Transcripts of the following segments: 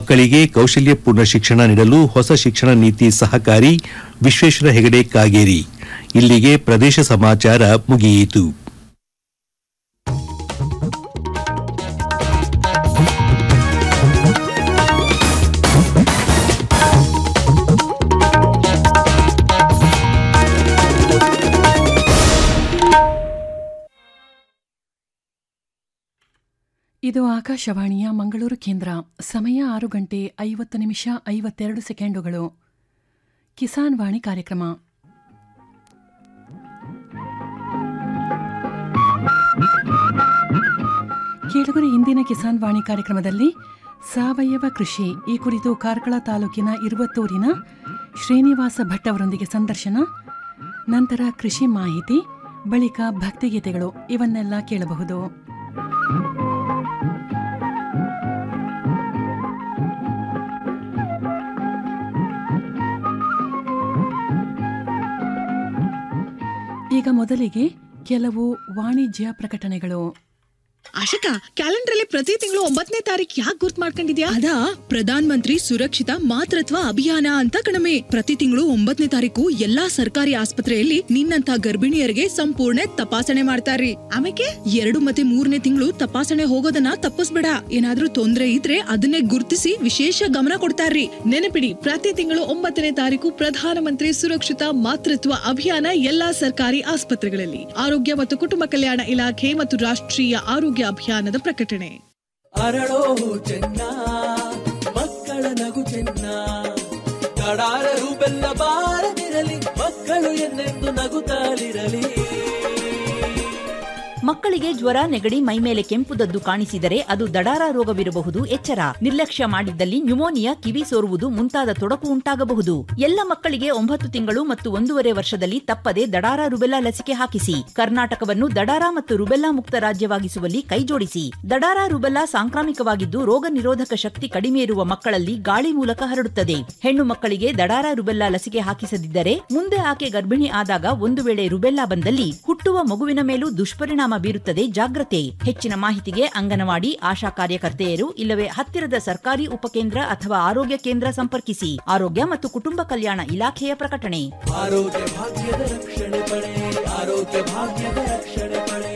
ಮಕ್ಕಳಿಗೆ ಕೌಶಲ್ಯಪೂರ್ಣ ಶಿಕ್ಷಣ ನೀಡಲು ಹೊಸ ಶಿಕ್ಷಣ ನೀತಿ ಸಹಕಾರಿ ವಿಶ್ವೇಶ್ವರ ಹೆಗಡೆ ಕಾಗೇರಿ ಇಲ್ಲಿಗೆ ಪ್ರದೇಶ ಸಮಾಚಾರ ಮುಗಿಯಿತು ಇದು ಆಕಾಶವಾಣಿಯ ಮಂಗಳೂರು ಕೇಂದ್ರ ಸಮಯ ಆರು ಗಂಟೆ ಐವತ್ತು ನಿಮಿಷ ಐವತ್ತೆರಡು ಸೆಕೆಂಡುಗಳು ಕಿಸಾನ್ ವಾಣಿ ಕಾರ್ಯಕ್ರಮ ಕೇಳುಗರ ಇಂದಿನ ಕಿಸಾನ್ ವಾಣಿ ಕಾರ್ಯಕ್ರಮದಲ್ಲಿ ಸಾವಯವ ಕೃಷಿ ಈ ಕುರಿತು ಕಾರ್ಕಳ ತಾಲೂಕಿನ ಇರುವತ್ತೂರಿನ ಶ್ರೀನಿವಾಸ ಭಟ್ ಅವರೊಂದಿಗೆ ಸಂದರ್ಶನ ನಂತರ ಕೃಷಿ ಮಾಹಿತಿ ಬಳಿಕ ಭಕ್ತಿಗೀತೆಗಳು ಇವನ್ನೆಲ್ಲ ಕೇಳಬಹುದು ಈಗ ಮೊದಲಿಗೆ ಕೆಲವು ವಾಣಿಜ್ಯ ಪ್ರಕಟಣೆಗಳು ಆಶಿಕಾ ಕ್ಯಾಲೆಂಡರ್ ಅಲ್ಲಿ ಪ್ರತಿ ತಿಂಗಳು ಒಂಬತ್ತನೇ ತಾರೀಕು ಯಾಕೆ ಗುರ್ತ್ ಮಾಡ್ಕೊಂಡಿದ್ಯಾ ಅದಾ ಪ್ರಧಾನ್ ಮಂತ್ರಿ ಸುರಕ್ಷಿತ ಮಾತೃತ್ವ ಅಭಿಯಾನ ಅಂತ ಕಣಮೆ ಪ್ರತಿ ತಿಂಗಳು ಒಂಬತ್ತನೇ ತಾರೀಕು ಎಲ್ಲಾ ಸರ್ಕಾರಿ ಆಸ್ಪತ್ರೆಯಲ್ಲಿ ನಿನ್ನಂತ ಗರ್ಭಿಣಿಯರಿಗೆ ಸಂಪೂರ್ಣ ತಪಾಸಣೆ ಮಾಡ್ತಾರ್ರಿ ಆಮೇಲೆ ಎರಡು ಮತ್ತೆ ಮೂರನೇ ತಿಂಗಳು ತಪಾಸಣೆ ಹೋಗೋದನ್ನ ತಪ್ಪಿಸ್ಬೇಡ ಏನಾದ್ರೂ ತೊಂದ್ರೆ ಇದ್ರೆ ಅದನ್ನೇ ಗುರ್ತಿಸಿ ವಿಶೇಷ ಗಮನ ಕೊಡ್ತಾರ್ರಿ ನೆನಪಿಡಿ ಪ್ರತಿ ತಿಂಗಳು ಒಂಬತ್ತನೇ ತಾರೀಕು ಪ್ರಧಾನಮಂತ್ರಿ ಸುರಕ್ಷಿತ ಮಾತೃತ್ವ ಅಭಿಯಾನ ಎಲ್ಲಾ ಸರ್ಕಾರಿ ಆಸ್ಪತ್ರೆಗಳಲ್ಲಿ ಆರೋಗ್ಯ ಮತ್ತು ಕುಟುಂಬ ಕಲ್ಯಾಣ ಇಲಾಖೆ ಮತ್ತು ರಾಷ್ಟ್ರೀಯ ಆರೋಗ್ಯ ಅಭಿಯಾನದ ಪ್ರಕಟಣೆ ಅರಳೋ ಚೆನ್ನ ಮಕ್ಕಳ ನಗು ಚೆನ್ನ ಕಡಾರರು ಬೆಲ್ಲ ಬಾರದಿರಲಿ ಮಕ್ಕಳು ಎನ್ನೆಂದು ನಗುತ್ತಾಲಿರಲಿ ಮಕ್ಕಳಿಗೆ ಜ್ವರ ನೆಗಡಿ ಮೈಮೇಲೆ ಕೆಂಪುದದ್ದು ಕಾಣಿಸಿದರೆ ಅದು ದಡಾರ ರೋಗವಿರಬಹುದು ಎಚ್ಚರ ನಿರ್ಲಕ್ಷ್ಯ ಮಾಡಿದ್ದಲ್ಲಿ ನ್ಯುಮೋನಿಯಾ ಕಿವಿ ಸೋರುವುದು ಮುಂತಾದ ತೊಡಕು ಉಂಟಾಗಬಹುದು ಎಲ್ಲ ಮಕ್ಕಳಿಗೆ ಒಂಬತ್ತು ತಿಂಗಳು ಮತ್ತು ಒಂದೂವರೆ ವರ್ಷದಲ್ಲಿ ತಪ್ಪದೆ ದಡಾರ ರುಬೆಲ್ಲಾ ಲಸಿಕೆ ಹಾಕಿಸಿ ಕರ್ನಾಟಕವನ್ನು ದಡಾರ ಮತ್ತು ರುಬೆಲ್ಲಾ ಮುಕ್ತ ರಾಜ್ಯವಾಗಿಸುವಲ್ಲಿ ಕೈಜೋಡಿಸಿ ದಡಾರ ರುಬೆಲ್ಲಾ ಸಾಂಕ್ರಾಮಿಕವಾಗಿದ್ದು ರೋಗ ನಿರೋಧಕ ಶಕ್ತಿ ಕಡಿಮೆ ಇರುವ ಮಕ್ಕಳಲ್ಲಿ ಗಾಳಿ ಮೂಲಕ ಹರಡುತ್ತದೆ ಹೆಣ್ಣು ಮಕ್ಕಳಿಗೆ ದಡಾರ ರುಬೆಲ್ಲಾ ಲಸಿಕೆ ಹಾಕಿಸದಿದ್ದರೆ ಮುಂದೆ ಆಕೆ ಗರ್ಭಿಣಿ ಆದಾಗ ಒಂದು ವೇಳೆ ರುಬೆಲ್ಲಾ ಬಂದಲ್ಲಿ ಹುಟ್ಟುವ ಮಗುವಿನ ಮೇಲೂ ದುಷ್ಪರಿಣಾಮ ಬೀರುತ್ತದೆ ಜಾಗ್ರತೆ ಹೆಚ್ಚಿನ ಮಾಹಿತಿಗೆ ಅಂಗನವಾಡಿ ಆಶಾ ಕಾರ್ಯಕರ್ತೆಯರು ಇಲ್ಲವೇ ಹತ್ತಿರದ ಸರ್ಕಾರಿ ಉಪಕೇಂದ್ರ ಅಥವಾ ಆರೋಗ್ಯ ಕೇಂದ್ರ ಸಂಪರ್ಕಿಸಿ ಆರೋಗ್ಯ ಮತ್ತು ಕುಟುಂಬ ಕಲ್ಯಾಣ ಇಲಾಖೆಯ ಪ್ರಕಟಣೆ ಆರೋಗ್ಯ ಭಾಗ್ಯದ ರಕ್ಷಣೆ ಪಡೆ ಆರೋಗ್ಯ ಭಾಗ್ಯದ ರಕ್ಷಣೆ ಪಡೆ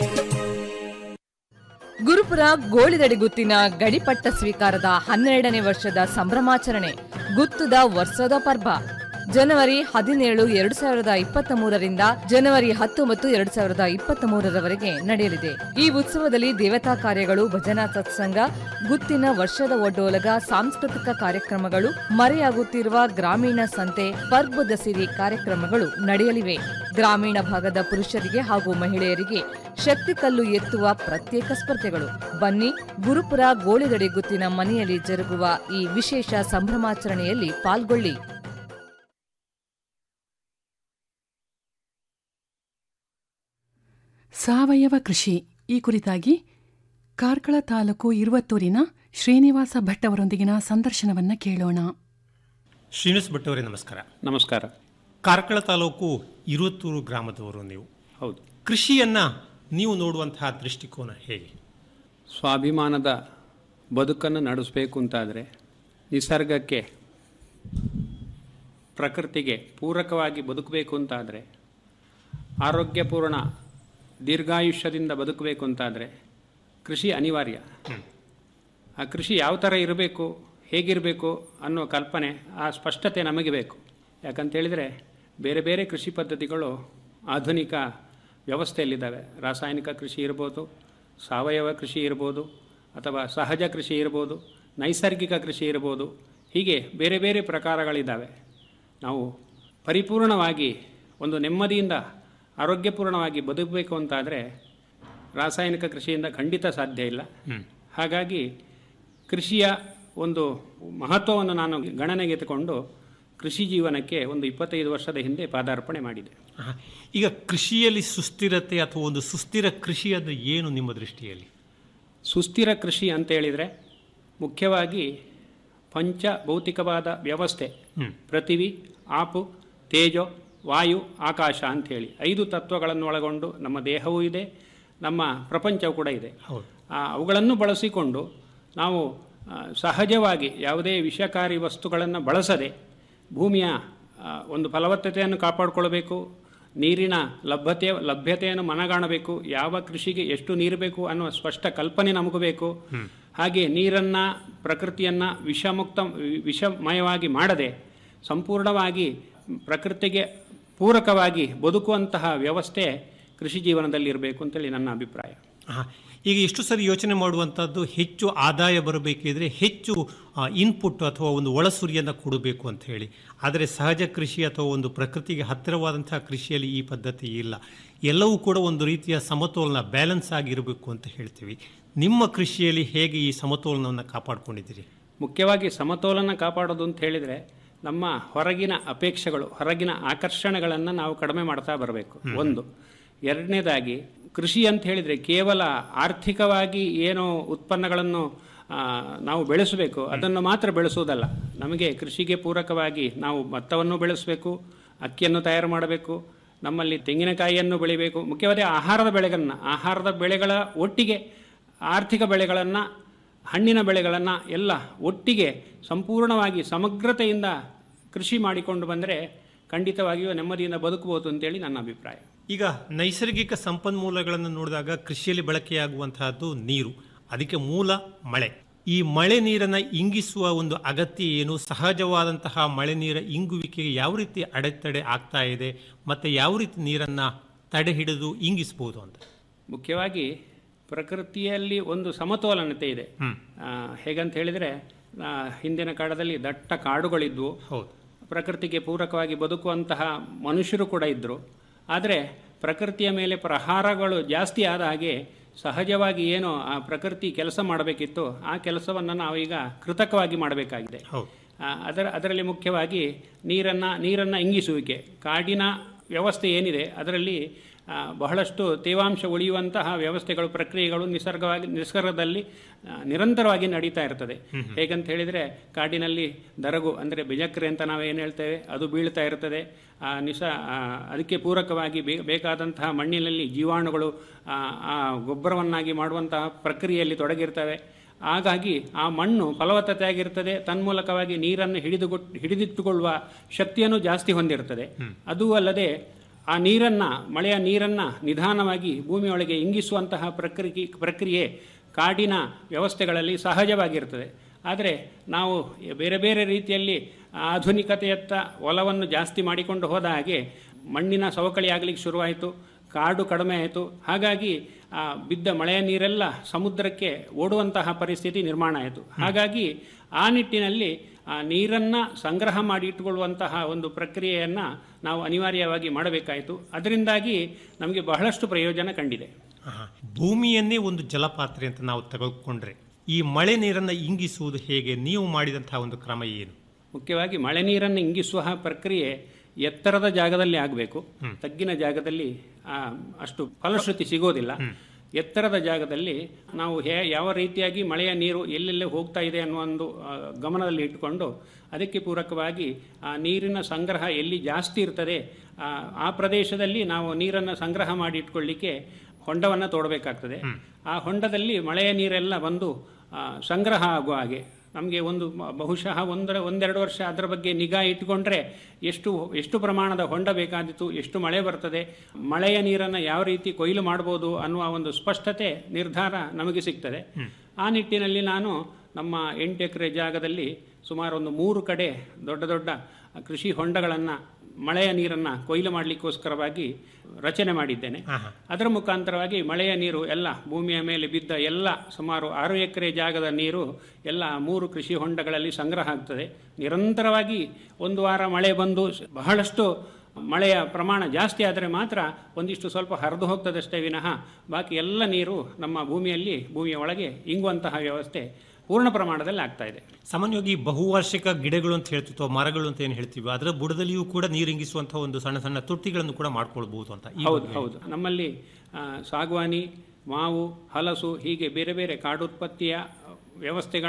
ಗುರುಪುರ ಗೋಳಿದಡಿ ಗುತ್ತಿನ ಗಡಿಪಟ್ಟ ಸ್ವೀಕಾರದ ಹನ್ನೆರಡನೇ ವರ್ಷದ ಸಂಭ್ರಮಾಚರಣೆ ಗುತ್ತದ ವರ್ಷದ ಪರ್ವ ಜನವರಿ ಹದಿನೇಳು ಎರಡು ಸಾವಿರದ ಇಪ್ಪತ್ತ ಮೂರರಿಂದ ಜನವರಿ ಹತ್ತೊಂಬತ್ತು ಎರಡು ಸಾವಿರದ ಇಪ್ಪತ್ತ ಮೂರರವರೆಗೆ ನಡೆಯಲಿದೆ ಈ ಉತ್ಸವದಲ್ಲಿ ದೇವತಾ ಕಾರ್ಯಗಳು ಭಜನಾ ಸತ್ಸಂಗ ಗುತ್ತಿನ ವರ್ಷದ ಒಡ್ಡೋಲಗ ಸಾಂಸ್ಕೃತಿಕ ಕಾರ್ಯಕ್ರಮಗಳು ಮರೆಯಾಗುತ್ತಿರುವ ಗ್ರಾಮೀಣ ಸಂತೆ ಪರ್ಬದ ಸಿರಿ ಕಾರ್ಯಕ್ರಮಗಳು ನಡೆಯಲಿವೆ ಗ್ರಾಮೀಣ ಭಾಗದ ಪುರುಷರಿಗೆ ಹಾಗೂ ಮಹಿಳೆಯರಿಗೆ ಶಕ್ತಿಕಲ್ಲು ಎತ್ತುವ ಪ್ರತ್ಯೇಕ ಸ್ಪರ್ಧೆಗಳು ಬನ್ನಿ ಗುರುಪುರ ಗೋಳಿದಡಿ ಗುತ್ತಿನ ಮನೆಯಲ್ಲಿ ಜರುಗುವ ಈ ವಿಶೇಷ ಸಂಭ್ರಮಾಚರಣೆಯಲ್ಲಿ ಪಾಲ್ಗೊಳ್ಳಿ ಸಾವಯವ ಕೃಷಿ ಈ ಕುರಿತಾಗಿ ಕಾರ್ಕಳ ತಾಲೂಕು ಇರುವತ್ತೂರಿನ ಶ್ರೀನಿವಾಸ ಭಟ್ ಅವರೊಂದಿಗಿನ ಸಂದರ್ಶನವನ್ನ ಕೇಳೋಣ ಶ್ರೀನಿವಾಸ್ ಭಟ್ ಅವರೇ ನಮಸ್ಕಾರ ನಮಸ್ಕಾರ ಕಾರ್ಕಳ ತಾಲೂಕು ಇರುವತ್ತೂರು ಗ್ರಾಮದವರು ನೀವು ಹೌದು ಕೃಷಿಯನ್ನ ನೀವು ನೋಡುವಂತಹ ದೃಷ್ಟಿಕೋನ ಹೇಗೆ ಸ್ವಾಭಿಮಾನದ ಬದುಕನ್ನು ನಡೆಸಬೇಕು ಅಂತಾದರೆ ನಿಸರ್ಗಕ್ಕೆ ಪ್ರಕೃತಿಗೆ ಪೂರಕವಾಗಿ ಬದುಕಬೇಕು ಅಂತಾದರೆ ಆರೋಗ್ಯಪೂರ್ಣ ದೀರ್ಘಾಯುಷ್ಯದಿಂದ ಬದುಕಬೇಕು ಅಂತಾದರೆ ಕೃಷಿ ಅನಿವಾರ್ಯ ಆ ಕೃಷಿ ಯಾವ ಥರ ಇರಬೇಕು ಹೇಗಿರಬೇಕು ಅನ್ನೋ ಕಲ್ಪನೆ ಆ ಸ್ಪಷ್ಟತೆ ನಮಗೆ ಬೇಕು ಯಾಕಂತೇಳಿದರೆ ಬೇರೆ ಬೇರೆ ಕೃಷಿ ಪದ್ಧತಿಗಳು ಆಧುನಿಕ ವ್ಯವಸ್ಥೆಯಲ್ಲಿದ್ದಾವೆ ರಾಸಾಯನಿಕ ಕೃಷಿ ಇರ್ಬೋದು ಸಾವಯವ ಕೃಷಿ ಇರ್ಬೋದು ಅಥವಾ ಸಹಜ ಕೃಷಿ ಇರ್ಬೋದು ನೈಸರ್ಗಿಕ ಕೃಷಿ ಇರ್ಬೋದು ಹೀಗೆ ಬೇರೆ ಬೇರೆ ಪ್ರಕಾರಗಳಿದ್ದಾವೆ ನಾವು ಪರಿಪೂರ್ಣವಾಗಿ ಒಂದು ನೆಮ್ಮದಿಯಿಂದ ಆರೋಗ್ಯಪೂರ್ಣವಾಗಿ ಬದುಕಬೇಕು ಅಂತಾದರೆ ರಾಸಾಯನಿಕ ಕೃಷಿಯಿಂದ ಖಂಡಿತ ಸಾಧ್ಯ ಇಲ್ಲ ಹಾಗಾಗಿ ಕೃಷಿಯ ಒಂದು ಮಹತ್ವವನ್ನು ನಾನು ಗಣನೆಗೆ ತಗೊಂಡು ಕೃಷಿ ಜೀವನಕ್ಕೆ ಒಂದು ಇಪ್ಪತ್ತೈದು ವರ್ಷದ ಹಿಂದೆ ಪಾದಾರ್ಪಣೆ ಮಾಡಿದೆ ಆಹಾ. ಈಗ ಕೃಷಿಯಲ್ಲಿ ಸುಸ್ಥಿರತೆ ಅಥವಾ ಒಂದು ಸುಸ್ಥಿರ ಕೃಷಿ ಅಂದರೆ ಏನು ನಿಮ್ಮ ದೃಷ್ಟಿಯಲ್ಲಿ ಸುಸ್ಥಿರ ಕೃಷಿ ಅಂತ ಹೇಳಿದರೆ ಮುಖ್ಯವಾಗಿ ಪಂಚ ಭೌತಿಕವಾದ ವ್ಯವಸ್ಥೆ ಪೃಥಿವಿ ಆಪು ತೇಜೋ ವಾಯು ಆಕಾಶ ಅಂಥೇಳಿ ಐದು ತತ್ವಗಳನ್ನು ಒಳಗೊಂಡು ನಮ್ಮ ದೇಹವೂ ಇದೆ ನಮ್ಮ ಪ್ರಪಂಚವೂ ಕೂಡ ಇದೆ ಹೌದು ಆ, ಅವುಗಳನ್ನು ಬಳಸಿಕೊಂಡು ನಾವು ಆ, ಸಹಜವಾಗಿ ಯಾವುದೇ ವಿಷಕಾರಿ ವಸ್ತುಗಳನ್ನು ಬಳಸದೆ ಭೂಮಿಯ ಆ, ಒಂದು ಫಲವತ್ತತೆಯನ್ನು ಕಾಪಾಡಿಕೊಳ್ಬೇಕು ನೀರಿನ ಲಭ್ಯತೆ ಲಭ್ಯತೆಯನ್ನು ಮನಗಾಣಬೇಕು ಯಾವ ಕೃಷಿಗೆ ಎಷ್ಟು ನೀರು ಬೇಕು ಅನ್ನುವ ಸ್ಪಷ್ಟ ಕಲ್ಪನೆ ನಮಗೂ ಬೇಕು ಹಾಗೆ ನೀರನ್ನು ಪ್ರಕೃತಿಯನ್ನು ವಿಷಮುಕ್ತ ವಿಷಮಯವಾಗಿ ಮಾಡದೆ ಸಂಪೂರ್ಣವಾಗಿ ಪ್ರಕೃತಿಗೆ ಪೂರಕವಾಗಿ ಬದುಕುವಂತಹ ವ್ಯವಸ್ಥೆ ಕೃಷಿ ಜೀವನದಲ್ಲಿ ಇರಬೇಕು ಅಂತೇಳಿ ನನ್ನ ಅಭಿಪ್ರಾಯ ಹಾ. ಈಗ ಎಷ್ಟು ಸರಿ ಯೋಚನೆ ಮಾಡುವಂಥದ್ದು ಹೆಚ್ಚು ಆದಾಯ ಬರಬೇಕಿದ್ರೆ ಹೆಚ್ಚು ಇನ್ಪುಟ್ ಅಥವಾ ಒಂದು ಒಳಸುರಿಯನ್ನು ಕೊಡಬೇಕು ಅಂತ ಹೇಳಿ ಆದರೆ ಸಹಜ ಕೃಷಿ ಅಥವಾ ಒಂದು ಪ್ರಕೃತಿಗೆ ಹತ್ತಿರವಾದಂತಹ ಕೃಷಿಯಲ್ಲಿ ಈ ಪದ್ಧತಿ ಇಲ್ಲ ಎಲ್ಲವೂ ಕೂಡ ಒಂದು ರೀತಿಯ ಸಮತೋಲನ ಬ್ಯಾಲೆನ್ಸ್ ಆಗಿರಬೇಕು ಅಂತ ಹೇಳ್ತೀವಿ ನಿಮ್ಮ ಕೃಷಿಯಲ್ಲಿ ಹೇಗೆ ಈ ಸಮತೋಲನವನ್ನು ಕಾಪಾಡ್ಕೊಂಡಿದ್ದೀರಿ ಮುಖ್ಯವಾಗಿ ಸಮತೋಲನ ಕಾಪಾಡೋದು ಅಂತ ಹೇಳಿದರೆ ನಮ್ಮ ಹೊರಗಿನ ಅಪೇಕ್ಷೆಗಳು ಹೊರಗಿನ ಆಕರ್ಷಣೆಗಳನ್ನು ನಾವು ಕಡಿಮೆ ಮಾಡ್ತಾ ಬರಬೇಕು ಒಂದು ಎರಡನೇದಾಗಿ ಕೃಷಿ ಅಂತ ಹೇಳಿದರೆ ಕೇವಲ ಆರ್ಥಿಕವಾಗಿ ಏನು ಉತ್ಪನ್ನಗಳನ್ನು ಆ, ನಾವು ಬೆಳೆಸಬೇಕು ಅದನ್ನು ಮಾತ್ರ ಬೆಳೆಸುವುದಲ್ಲ ನಮಗೆ ಕೃಷಿಗೆ ಪೂರಕವಾಗಿ ನಾವು ಭತ್ತವನ್ನು ಬೆಳೆಸಬೇಕು ಅಕ್ಕಿಯನ್ನು ತಯಾರು ಮಾಡಬೇಕು ನಮ್ಮಲ್ಲಿ ತೆಂಗಿನಕಾಯಿಯನ್ನು ಬೆಳಿಬೇಕು ಮುಖ್ಯವಾಗಿ ಆಹಾರದ ಬೆಳೆಗಳನ್ನು ಆಹಾರದ ಬೆಳೆಗಳ ಒಟ್ಟಿಗೆ ಆರ್ಥಿಕ ಬೆಳೆಗಳನ್ನು ಹಣ್ಣಿನ ಬೆಳೆಗಳನ್ನು ಎಲ್ಲ ಒಟ್ಟಿಗೆ ಸಂಪೂರ್ಣವಾಗಿ ಸಮಗ್ರತೆಯಿಂದ ಕೃಷಿ ಮಾಡಿಕೊಂಡು ಬಂದರೆ ಖಂಡಿತವಾಗಿಯೂ ನೆಮ್ಮದಿಯಿಂದ ಬದುಕಬಹುದು ಅಂತೇಳಿ ನನ್ನ ಅಭಿಪ್ರಾಯ ಈಗ ನೈಸರ್ಗಿಕ ಸಂಪನ್ಮೂಲಗಳನ್ನು ನೋಡಿದಾಗ ಕೃಷಿಯಲ್ಲಿ ಬಳಕೆಯಾಗುವಂತಹದ್ದು ನೀರು ಅದಕ್ಕೆ ಮೂಲ ಮಳೆ ಈ ಮಳೆ ನೀರನ್ನು ಇಂಗಿಸುವ ಒಂದು ಅಗತ್ಯ ಏನು ಸಹಜವಾದಂತಹ ಮಳೆ ನೀರ ಇಂಗುವಿಕೆಗೆ ಯಾವ ರೀತಿ ಅಡೆತಡೆ ಆಗ್ತಾ ಇದೆ ಮತ್ತೆ ಯಾವ ರೀತಿ ನೀರನ್ನು ತಡೆ ಹಿಡಿದು ಇಂಗಿಸಬಹುದು ಅಂತ ಮುಖ್ಯವಾಗಿ ಪ್ರಕೃತಿಯಲ್ಲಿ ಒಂದು ಸಮತೋಲನತೆ ಇದೆ ಆ, ಹೇಗಂತ ಹೇಳಿದರೆ ಆ, ಹಿಂದಿನ ಕಾಲದಲ್ಲಿ ದಟ್ಟ ಕಾಡುಗಳಿದ್ವು ಹೌದು ಪ್ರಕೃತಿಗೆ ಪೂರಕವಾಗಿ ಬದುಕುವಂತಹ ಮನುಷ್ಯರು ಕೂಡ ಇದ್ದರು ಆದರೆ ಪ್ರಕೃತಿಯ ಮೇಲೆ ಪ್ರಹಾರಗಳು ಜಾಸ್ತಿ ಆದ ಹಾಗೆ ಸಹಜವಾಗಿ ಏನು ಆ ಪ್ರಕೃತಿ ಕೆಲಸ ಮಾಡಬೇಕಿತ್ತು ಆ ಕೆಲಸವನ್ನು ನಾವೀಗ ಕೃತಕವಾಗಿ ಮಾಡಬೇಕಾಗಿದೆ ಹೌದು ಆ, ಅದರ ಅದರಲ್ಲಿ ಮುಖ್ಯವಾಗಿ ನೀರನ್ನು ನೀರನ್ನು ಇಂಗಿಸುವಿಕೆ ಕಾಡಿನ ವ್ಯವಸ್ಥೆ ಏನಿದೆ ಅದರಲ್ಲಿ ಆ, ಬಹಳಷ್ಟು ತೇವಾಂಶ ಉಳಿಯುವಂತಹ ವ್ಯವಸ್ಥೆಗಳು ಪ್ರಕ್ರಿಯೆಗಳು ನಿಸರ್ಗವಾಗಿ ನಿಸರ್ಗದಲ್ಲಿ ಆ, ನಿರಂತರವಾಗಿ ನಡೀತಾ ಇರ್ತದೆ ಹೇಗಂತ ಹೇಳಿದರೆ ಕಾಡಿನಲ್ಲಿ ದರಗು ಅಂದರೆ ಬಿಜಕ್ರೆ ಅಂತ ನಾವು ಏನು ಹೇಳ್ತೇವೆ ಅದು ಬೀಳ್ತಾ ಇರ್ತದೆ ಆ ನಿಸ ಆ, ಅದಕ್ಕೆ ಪೂರಕವಾಗಿ ಬೇ ಬೇಕಾದಂತಹ ಮಣ್ಣಿನಲ್ಲಿ ಜೀವಾಣುಗಳು ಆ, ಆ ಗೊಬ್ಬರವನ್ನಾಗಿ ಮಾಡುವಂತಹ ಪ್ರಕ್ರಿಯೆಯಲ್ಲಿ ತೊಡಗಿರ್ತವೆ ಹಾಗಾಗಿ ಆ ಮಣ್ಣು ಫಲವತ್ತತೆಯಾಗಿರ್ತದೆ ತನ್ಮೂಲಕವಾಗಿ ನೀರನ್ನು ಹಿಡಿದು ಹಿಡಿದಿಟ್ಟುಕೊಳ್ಳುವ ಶಕ್ತಿಯನ್ನು ಜಾಸ್ತಿ ಹೊಂದಿರ್ತದೆ ಅದೂ ಅಲ್ಲದೆ ಆ ನೀರನ್ನು ಮಳೆಯ ನೀರನ್ನು ನಿಧಾನವಾಗಿ ಭೂಮಿಯೊಳಗೆ ಇಂಗಿಸುವಂತಹ ಪ್ರಕ್ರಿಯೆ ಪ್ರಕ್ರಿಯೆ ಕಾಡಿನ ವ್ಯವಸ್ಥೆಗಳಲ್ಲಿ ಸಹಜವಾಗಿರ್ತದೆ ಆದರೆ ನಾವು ಬೇರೆ ಬೇರೆ ರೀತಿಯಲ್ಲಿ ಆಧುನಿಕತೆಯತ್ತ ಒಲವನ್ನು ಜಾಸ್ತಿ ಮಾಡಿಕೊಂಡು ಹೋದ ಹಾಗೆ ಮಣ್ಣಿನ ಸವಕಳಿ ಆಗಲಿಕ್ಕೆ ಶುರುವಾಯಿತು ಕಾಡು ಕಡಿಮೆ ಆಯಿತು ಹಾಗಾಗಿ ಆ ಬಿದ್ದ ಮಳೆಯ ನೀರೆಲ್ಲ ಸಮುದ್ರಕ್ಕೆ ಓಡುವಂತಹ ಪರಿಸ್ಥಿತಿ ನಿರ್ಮಾಣ ಆಯಿತು ಹಾಗಾಗಿ ಆ ನಿಟ್ಟಿನಲ್ಲಿ ಆ ನೀರನ್ನು ಸಂಗ್ರಹ ಮಾಡಿ ಇಟ್ಟುಕೊಳ್ಳುವಂತಹ ಒಂದು ಪ್ರಕ್ರಿಯೆಯನ್ನು ನಾವು ಅನಿವಾರ್ಯವಾಗಿ ಮಾಡಬೇಕಾಯಿತು ಅದರಿಂದಾಗಿ ನಮಗೆ ಬಹಳಷ್ಟು ಪ್ರಯೋಜನ ಕಂಡಿದೆ ಆಹಾ. ಭೂಮಿಯನ್ನೇ ಒಂದು ಜಲಪಾತ್ರೆ ಅಂತ ನಾವು ತೆಗೆದುಕೊಂಡ್ರೆ ಈ ಮಳೆ ನೀರನ್ನು ಇಂಗಿಸುವುದು ಹೇಗೆ ನೀವು ಮಾಡಿದಂತಹ ಒಂದು ಕ್ರಮ ಏನು ಮುಖ್ಯವಾಗಿ ಮಳೆ ನೀರನ್ನು ಇಂಗಿಸುವ ಪ್ರಕ್ರಿಯೆ ಎತ್ತರದ ಜಾಗದಲ್ಲಿ ಆಗಬೇಕು ತಗ್ಗಿನ ಜಾಗದಲ್ಲಿ ಆ, ಅಷ್ಟು ಫಲಶ್ರುತಿ ಸಿಗೋದಿಲ್ಲ ಎತ್ತರದ ಜಾಗದಲ್ಲಿ ನಾವು ಹೇ ಯಾವ ರೀತಿಯಾಗಿ ಮಳೆಯ ನೀರು ಎಲ್ಲೆಲ್ಲೇ ಹೋಗ್ತಾ ಇದೆ ಅನ್ನೋ ಒಂದು ಆ, ಗಮನದಲ್ಲಿ ಇಟ್ಟುಕೊಂಡು ಅದಕ್ಕೆ ಪೂರಕವಾಗಿ ಆ ನೀರಿನ ಸಂಗ್ರಹ ಎಲ್ಲಿ ಜಾಸ್ತಿ ಇರ್ತದೆ ಆ, ಆ ಪ್ರದೇಶದಲ್ಲಿ ನಾವು ನೀರನ್ನು ಸಂಗ್ರಹ ಮಾಡಿ ಇಟ್ಕೊಳ್ಳಿಕ್ಕೆ ಹೊಂಡವನ್ನು ತೋಡಬೇಕಾಗ್ತದೆ ಆ ಹೊಂಡದಲ್ಲಿ ಮಳೆಯ ನೀರೆಲ್ಲ ಬಂದು ಆ, ಸಂಗ್ರಹ ಆಗುವ ಹಾಗೆ ನಮಗೆ ಒಂದು ಮ- ಬಹುಶಃ ಒಂದರ ಒಂದೆರಡು ವರ್ಷ ಅದರ ಬಗ್ಗೆ ನಿಗಾ ಇಟ್ಟುಕೊಂಡ್ರೆ ಎಷ್ಟು ಎಷ್ಟು ಪ್ರಮಾಣದ ಹೊಂಡ ಬೇಕಾದಿತ್ತು ಎಷ್ಟು ಮಳೆ ಬರ್ತದೆ ಮಳೆಯ ನೀರನ್ನು ಯಾವ ರೀತಿ ಕೊಯ್ಲು ಮಾಡ್ಬೋದು ಅನ್ನುವ ಒಂದು ಸ್ಪಷ್ಟತೆ ನಿರ್ಧಾರ ನಮಗೆ ಸಿಗ್ತದೆ ಆ ನಿಟ್ಟಿನಲ್ಲಿ ನಾನು ನಮ್ಮ ಎಂಟು ಎಕರೆ ಜಾಗದಲ್ಲಿ ಸುಮಾರು ಒಂದು ಮೂರು ಕಡೆ ದೊಡ್ಡ ದೊಡ್ಡ ಕೃಷಿ ಹೊಂಡಗಳನ್ನು ಮಳೆಯ ನೀರನ್ನು ಕೊಯ್ಲು ಮಾಡಲಿಕ್ಕೋಸ್ಕರವಾಗಿ ರಚನೆ ಮಾಡಿದ್ದೇನೆ ಅದರ ಮುಖಾಂತರವಾಗಿ ಮಳೆಯ ನೀರು ಎಲ್ಲ ಭೂಮಿಯ ಮೇಲೆ ಬಿದ್ದ ಎಲ್ಲ ಸುಮಾರು ಆರು ಎಕರೆ ಜಾಗದ ನೀರು ಎಲ್ಲ ಮೂರು ಕೃಷಿ ಹೊಂಡಗಳಲ್ಲಿ ಸಂಗ್ರಹ ಆಗ್ತದೆ ನಿರಂತರವಾಗಿ ಒಂದು ವಾರ ಮಳೆ ಬಂದು ಸ- ಬಹಳಷ್ಟು ಮಳೆಯ ಪ್ರಮಾಣ ಜಾಸ್ತಿ ಆದರೆ ಮಾತ್ರ ಒಂದಿಷ್ಟು ಸ್ವಲ್ಪ ಹರಿದು ಹೋಗ್ತದಷ್ಟೇ ವಿನಃ ಬಾಕಿ ಎಲ್ಲ ನೀರು ನಮ್ಮ ಭೂಮಿಯಲ್ಲಿ ಭೂಮಿಯ ಒಳಗೆ ಇಂಗುವಂತಹ ವ್ಯವಸ್ಥೆ ಪೂರ್ಣ ಪ್ರಮಾಣದಲ್ಲಿ ಆಗ್ತಾ ಇದೆ ಸಾಮಾನ್ಯವಾಗಿ ಬಹುವಾರ್ಷಿಕ ಗಿಡಗಳು ಅಂತ ಹೇಳ್ತೀವಿ ಅಥವಾ ಮರಗಳು ಅಂತ ಏನು ಹೇಳ್ತೀವಿ ಅದರ ಬುಡದಲ್ಲಿಯೂ ಕೂಡ ನೀರಿಂಗಿಸುವಂತಹ ಒಂದು ಸಣ್ಣ ಸಣ್ಣ ತೊಟ್ಟಿಗಳನ್ನು ಕೂಡ ಮಾಡ್ಕೊಳ್ಬಹುದು ಅಂತ ಈ ಹೌದು ಬಗ್ಗೆ ಹೌದು ನಮ್ಮಲ್ಲಿ ಆ, ಸಾಗವಾನಿ ಮಾವು ಹಲಸು ಹೀಗೆ ಬೇರೆ ಬೇರೆ ಕಾಡುತ್ಪತ್ತಿಯ ವ್ಯವಸ್ಥೆಗಳ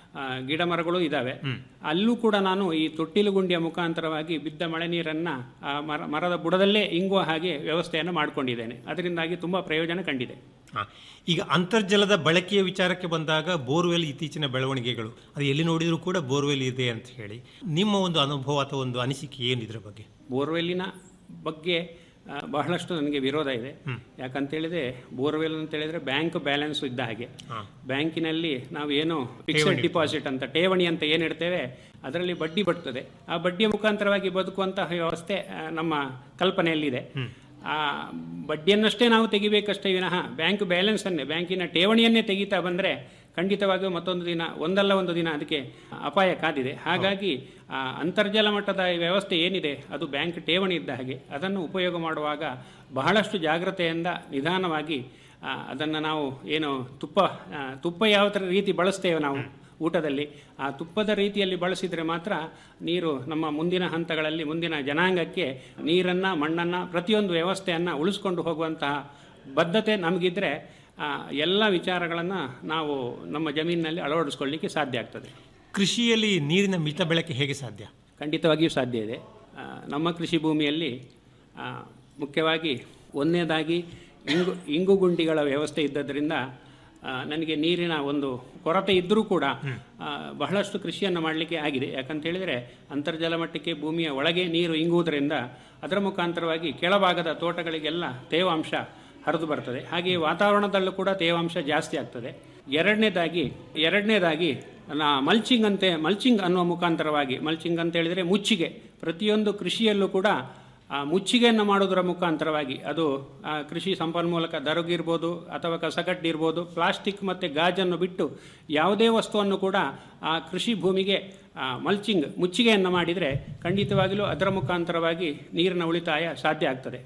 ಆ, ಗಿಡ ಮರಗಳು ಇದ್ದಾವೆ ಅಲ್ಲೂ ಕೂಡ ನಾನು ಈ ತೊಟ್ಟಿಲು ಗುಂಡಿಯ ಮುಖಾಂತರವಾಗಿ ಬಿದ್ದ ಮಳೆ ನೀರನ್ನು ಆ ಮರ ಮರದ ಬುಡದಲ್ಲೇ ಇಂಗುವ ಹಾಗೆ ವ್ಯವಸ್ಥೆಯನ್ನು ಮಾಡಿಕೊಂಡಿದ್ದೇನೆ ಅದರಿಂದಾಗಿ ತುಂಬ ಪ್ರಯೋಜನ ಕಂಡಿದೆ ಹಾ. ಈಗ ಅಂತರ್ಜಲದ ಬಳಕೆಯ ವಿಚಾರಕ್ಕೆ ಬಂದಾಗ ಬೋರ್ವೆಲ್ ಇತ್ತೀಚಿನ ಬೆಳವಣಿಗೆಗಳು ಅದು ಎಲ್ಲಿ ನೋಡಿದರೂ ಕೂಡ ಬೋರ್ವೆಲ್ ಇದೆ ಅಂತ ಹೇಳಿ ನಿಮ್ಮ ಒಂದು ಅನುಭವ ಅಥವಾ ಒಂದು ಅನಿಸಿಕೆ ಏನು ಇದರ ಬಗ್ಗೆ ಬೋರ್ವೆಲ್ಲಿನ ಬಗ್ಗೆ ಆ, ಬಹಳಷ್ಟು ನನಗೆ ವಿರೋಧ ಇದೆ ಯಾಕಂತೇಳಿದ್ರೆ ಬೋರ್ವೆಲ್ ಅಂತ ಹೇಳಿದ್ರೆ ಬ್ಯಾಂಕ್ ಬ್ಯಾಲೆನ್ಸ್ ಇದ್ದ ಹಾಗೆ ಬ್ಯಾಂಕಿನಲ್ಲಿ ನಾವು ಏನು ಫಿಕ್ಸೆಡ್ ಡಿಪಾಸಿಟ್ ಅಂತ ಠೇವಣಿ ಅಂತ ಏನು ಇಡ್ತೇವೆ ಅದರಲ್ಲಿ ಬಡ್ಡಿ ಬರ್ತದೆ ಆ ಬಡ್ಡಿಯ ಮುಖಾಂತರವಾಗಿ ಬದುಕುವಂತಹ ವ್ಯವಸ್ಥೆ ಆ, ನಮ್ಮ ಕಲ್ಪನೆಯಲ್ಲಿದೆ ಆ ಬಡ್ಡಿಯನ್ನಷ್ಟೇ ನಾವು ತೆಗಿಬೇಕಷ್ಟೇ ವಿನಃ ಬ್ಯಾಂಕ್ ಬ್ಯಾಲೆನ್ಸ್ ಅನ್ನೇ ಬ್ಯಾಂಕಿನ ಠೇವಣಿಯನ್ನೇ ತೆಗಿತಾ ಬಂದರೆ ಖಂಡಿತವಾಗಿಯೂ ಮತ್ತೊಂದು ದಿನ ಒಂದಲ್ಲ ಒಂದು ದಿನ ಅದಕ್ಕೆ ಅಪಾಯ ಕಾದಿದೆ ಹಾಗಾಗಿ ಆ ಅಂತರ್ಜಲ ಮಟ್ಟದ ಈ ವ್ಯವಸ್ಥೆ ಏನಿದೆ ಅದು ಬ್ಯಾಂಕ್ ಠೇವಣಿ ಇದ್ದ ಹಾಗೆ ಅದನ್ನು ಉಪಯೋಗ ಮಾಡುವಾಗ ಬಹಳಷ್ಟು ಜಾಗ್ರತೆಯಿಂದ ನಿಧಾನವಾಗಿ ಅದನ್ನು ನಾವು ಏನು ತುಪ್ಪ ಆ, ತುಪ್ಪ ಯಾವ ಥರ ರೀತಿ ಬಳಸ್ತೇವೆ ನಾವು ಊಟದಲ್ಲಿ ಆ ತುಪ್ಪದ ರೀತಿಯಲ್ಲಿ ಬಳಸಿದರೆ ಮಾತ್ರ ನೀರು ನಮ್ಮ ಮುಂದಿನ ಹಂತಗಳಲ್ಲಿ ಮುಂದಿನ ಜನಾಂಗಕ್ಕೆ ನೀರನ್ನು ಮಣ್ಣನ್ನು ಪ್ರತಿಯೊಂದು ವ್ಯವಸ್ಥೆಯನ್ನು ಉಳಿಸ್ಕೊಂಡು ಹೋಗುವಂತಹ ಬದ್ಧತೆ ನಮಗಿದ್ರೆ ಆ, ಎಲ್ಲ ವಿಚಾರಗಳನ್ನು ನಾವು ನಮ್ಮ ಜಮೀನಿನಲ್ಲಿ ಅಳವಡಿಸ್ಕೊಳ್ಳಿಕ್ಕೆ ಸಾಧ್ಯ ಆಗ್ತದೆ ಕೃಷಿಯಲ್ಲಿ ನೀರಿನ ಮಿತ ಬಳಕೆ ಹೇಗೆ ಸಾಧ್ಯ ಖಂಡಿತವಾಗಿಯೂ ಸಾಧ್ಯ ಇದೆ ಆ, ನಮ್ಮ ಕೃಷಿ ಭೂಮಿಯಲ್ಲಿ ಆ, ಮುಖ್ಯವಾಗಿ ಒಂದನೇದಾಗಿ ಇಂಗು ಇಂಗುಗುಂಡಿಗಳ ವ್ಯವಸ್ಥೆ ಇದ್ದದರಿಂದ ಆ, ನನಗೆ ನೀರಿನ ಒಂದು ಕೊರತೆ ಇದ್ದರೂ ಕೂಡ ಆ, ಬಹಳಷ್ಟು ಕೃಷಿಯನ್ನು ಮಾಡಲಿಕ್ಕೆ ಆಗಿದೆ ಯಾಕಂತ ಹೇಳಿದರೆ ಅಂತರ್ಜಲ ಮಟ್ಟಕ್ಕೆ ಭೂಮಿಯ ಒಳಗೆ ನೀರು ಇಂಗುವುದರಿಂದ ಅದರ ಮುಖಾಂತರವಾಗಿ ಕೆಳಭಾಗದ ತೋಟಗಳಿಗೆಲ್ಲ ತೇವಾಂಶ ಹರಿದು ಬರ್ತದೆ ಹಾಗೆಯೇ ವಾತಾವರಣದಲ್ಲೂ ಕೂಡ ತೇವಾಂಶ ಜಾಸ್ತಿ ಆಗ್ತದೆ ಎರಡನೇದಾಗಿ ಎರಡನೇದಾಗಿ ನಾ ಮಲ್ಚಿಂಗ್ ಅಂತೆ ಮಲ್ಚಿಂಗ್ ಅನ್ನುವ ಮುಖಾಂತರವಾಗಿ ಮಲ್ಚಿಂಗ್ ಅಂತ ಹೇಳಿದರೆ ಮುಚ್ಚಿಗೆ ಪ್ರತಿಯೊಂದು ಕೃಷಿಯಲ್ಲೂ ಕೂಡ ಆ ಮುಚ್ಚಿಗೆಯನ್ನು ಮಾಡೋದರ ಮುಖಾಂತರವಾಗಿ ಅದು ಆ ಕೃಷಿ ಸಂಪನ್ಮೂಲಕ ದರಗಿರ್ಬೋದು ಅಥವಾ ಕಸಕಡ್ಡಿ ಇರ್ಬೋದು ಪ್ಲಾಸ್ಟಿಕ್ ಮತ್ತು ಗಾಜನ್ನು ಬಿಟ್ಟು ಯಾವುದೇ ವಸ್ತುವನ್ನು ಕೂಡ ಆ ಕೃಷಿ ಭೂಮಿಗೆ ಆ, ಮಲ್ಚಿಂಗ್ ಮುಚ್ಚಿಗೆಯನ್ನು ಮಾಡಿದರೆ ಖಂಡಿತವಾಗಿಯೂ ಅದರ ಮುಖಾಂತರವಾಗಿ ನೀರಿನ ಉಳಿತಾಯ ಸಾಧ್ಯ ಆಗ್ತದೆ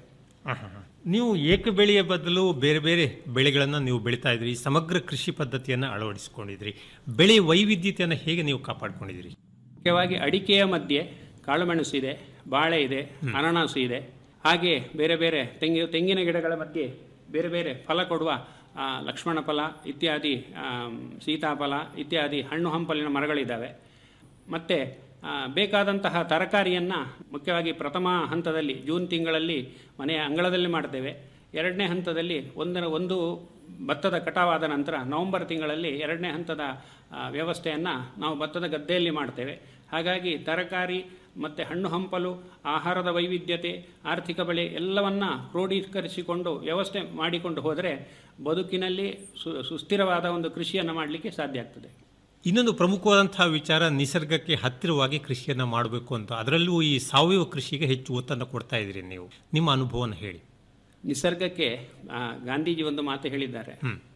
ನೀವು ಏಕ ಬೆಳೆಯ ಬದಲು ಬೇರೆ ಬೇರೆ ಬೆಳೆಗಳನ್ನು ನೀವು ಬೆಳೀತಾ ಇದ್ರಿ ಸಮಗ್ರ ಕೃಷಿ ಪದ್ಧತಿಯನ್ನು ಅಳವಡಿಸಿಕೊಂಡಿದ್ರಿ ಬೆಳೆ ವೈವಿಧ್ಯತೆಯನ್ನು ಹೇಗೆ ನೀವು ಕಾಪಾಡ್ಕೊಂಡಿದ್ದೀರಿ ಮುಖ್ಯವಾಗಿ ಅಡಿಕೆಯ ಮಧ್ಯೆ ಕಾಳುಮೆಣಸು ಇದೆ ಬಾಳೆ ಇದೆ ಅನನಾಸು ಇದೆ ಹಾಗೆ ಬೇರೆ ಬೇರೆ ತೆಂಗಿ ತೆಂಗಿನ ಗಿಡಗಳ ಮಧ್ಯೆ ಬೇರೆ ಬೇರೆ ಫಲ ಕೊಡುವ ಆ, ಲಕ್ಷ್ಮಣ ಫಲ ಇತ್ಯಾದಿ ಆಮ್, ಸೀತಾಫಲ ಇತ್ಯಾದಿ ಹಣ್ಣು ಹಂಪಲಿನ ಮರಗಳಿದ್ದಾವೆ ಮತ್ತು ಬೇಕಾದಂತಹ ತರಕಾರಿಯನ್ನು ಮುಖ್ಯವಾಗಿ ಪ್ರಥಮ ಹಂತದಲ್ಲಿ ಜೂನ್ ತಿಂಗಳಲ್ಲಿ ಮನೆಯ ಅಂಗಳದಲ್ಲಿ ಮಾಡ್ತೇವೆ ಎರಡನೇ ಹಂತದಲ್ಲಿ ಒಂದರ ಒಂದು ಭತ್ತದ ಕಟಾವಾದ ನಂತರ ನವೆಂಬರ್ ತಿಂಗಳಲ್ಲಿ ಎರಡನೇ ಹಂತದ ವ್ಯವಸ್ಥೆಯನ್ನು ನಾವು ಭತ್ತದ ಗದ್ದೆಯಲ್ಲಿ ಮಾಡ್ತೇವೆ ಹಾಗಾಗಿ ತರಕಾರಿ ಮತ್ತು ಹಣ್ಣು ಹಂಪಲು ಆಹಾರದ ವೈವಿಧ್ಯತೆ ಆರ್ಥಿಕ ಬೆಳೆ ಎಲ್ಲವನ್ನ ಕ್ರೋಢೀಕರಿಸಿಕೊಂಡು ವ್ಯವಸ್ಥೆ ಮಾಡಿಕೊಂಡು ಹೋದರೆ ಬದುಕಿನಲ್ಲಿ ಸು ಸುಸ್ಥಿರವಾದ ಒಂದು ಕೃಷಿಯನ್ನು ಮಾಡಲಿಕ್ಕೆ ಸಾಧ್ಯ ಆಗ್ತದೆ ಇನ್ನೊಂದು ಪ್ರಮುಖವಾದಂತಹ ವಿಚಾರ ನಿಸರ್ಗಕ್ಕೆ ಹತ್ತಿರವಾಗಿ ಕೃಷಿಯನ್ನು ಮಾಡಬೇಕು ಅಂತ ಅದರಲ್ಲೂ ಈ ಸಾವಯವ ಕೃಷಿಗೆ ಹೆಚ್ಚು ಒತ್ತನ್ನು ಕೊಡ್ತಾ ಇದ್ದೀರಿ ನೀವು ನಿಮ್ಮ ಅನುಭವನ ಹೇಳಿ ನಿಸರ್ಗಕ್ಕೆ ಆ, ಗಾಂಧೀಜಿ ಒಂದು ಮಾತು ಹೇಳಿದ್ದಾರೆ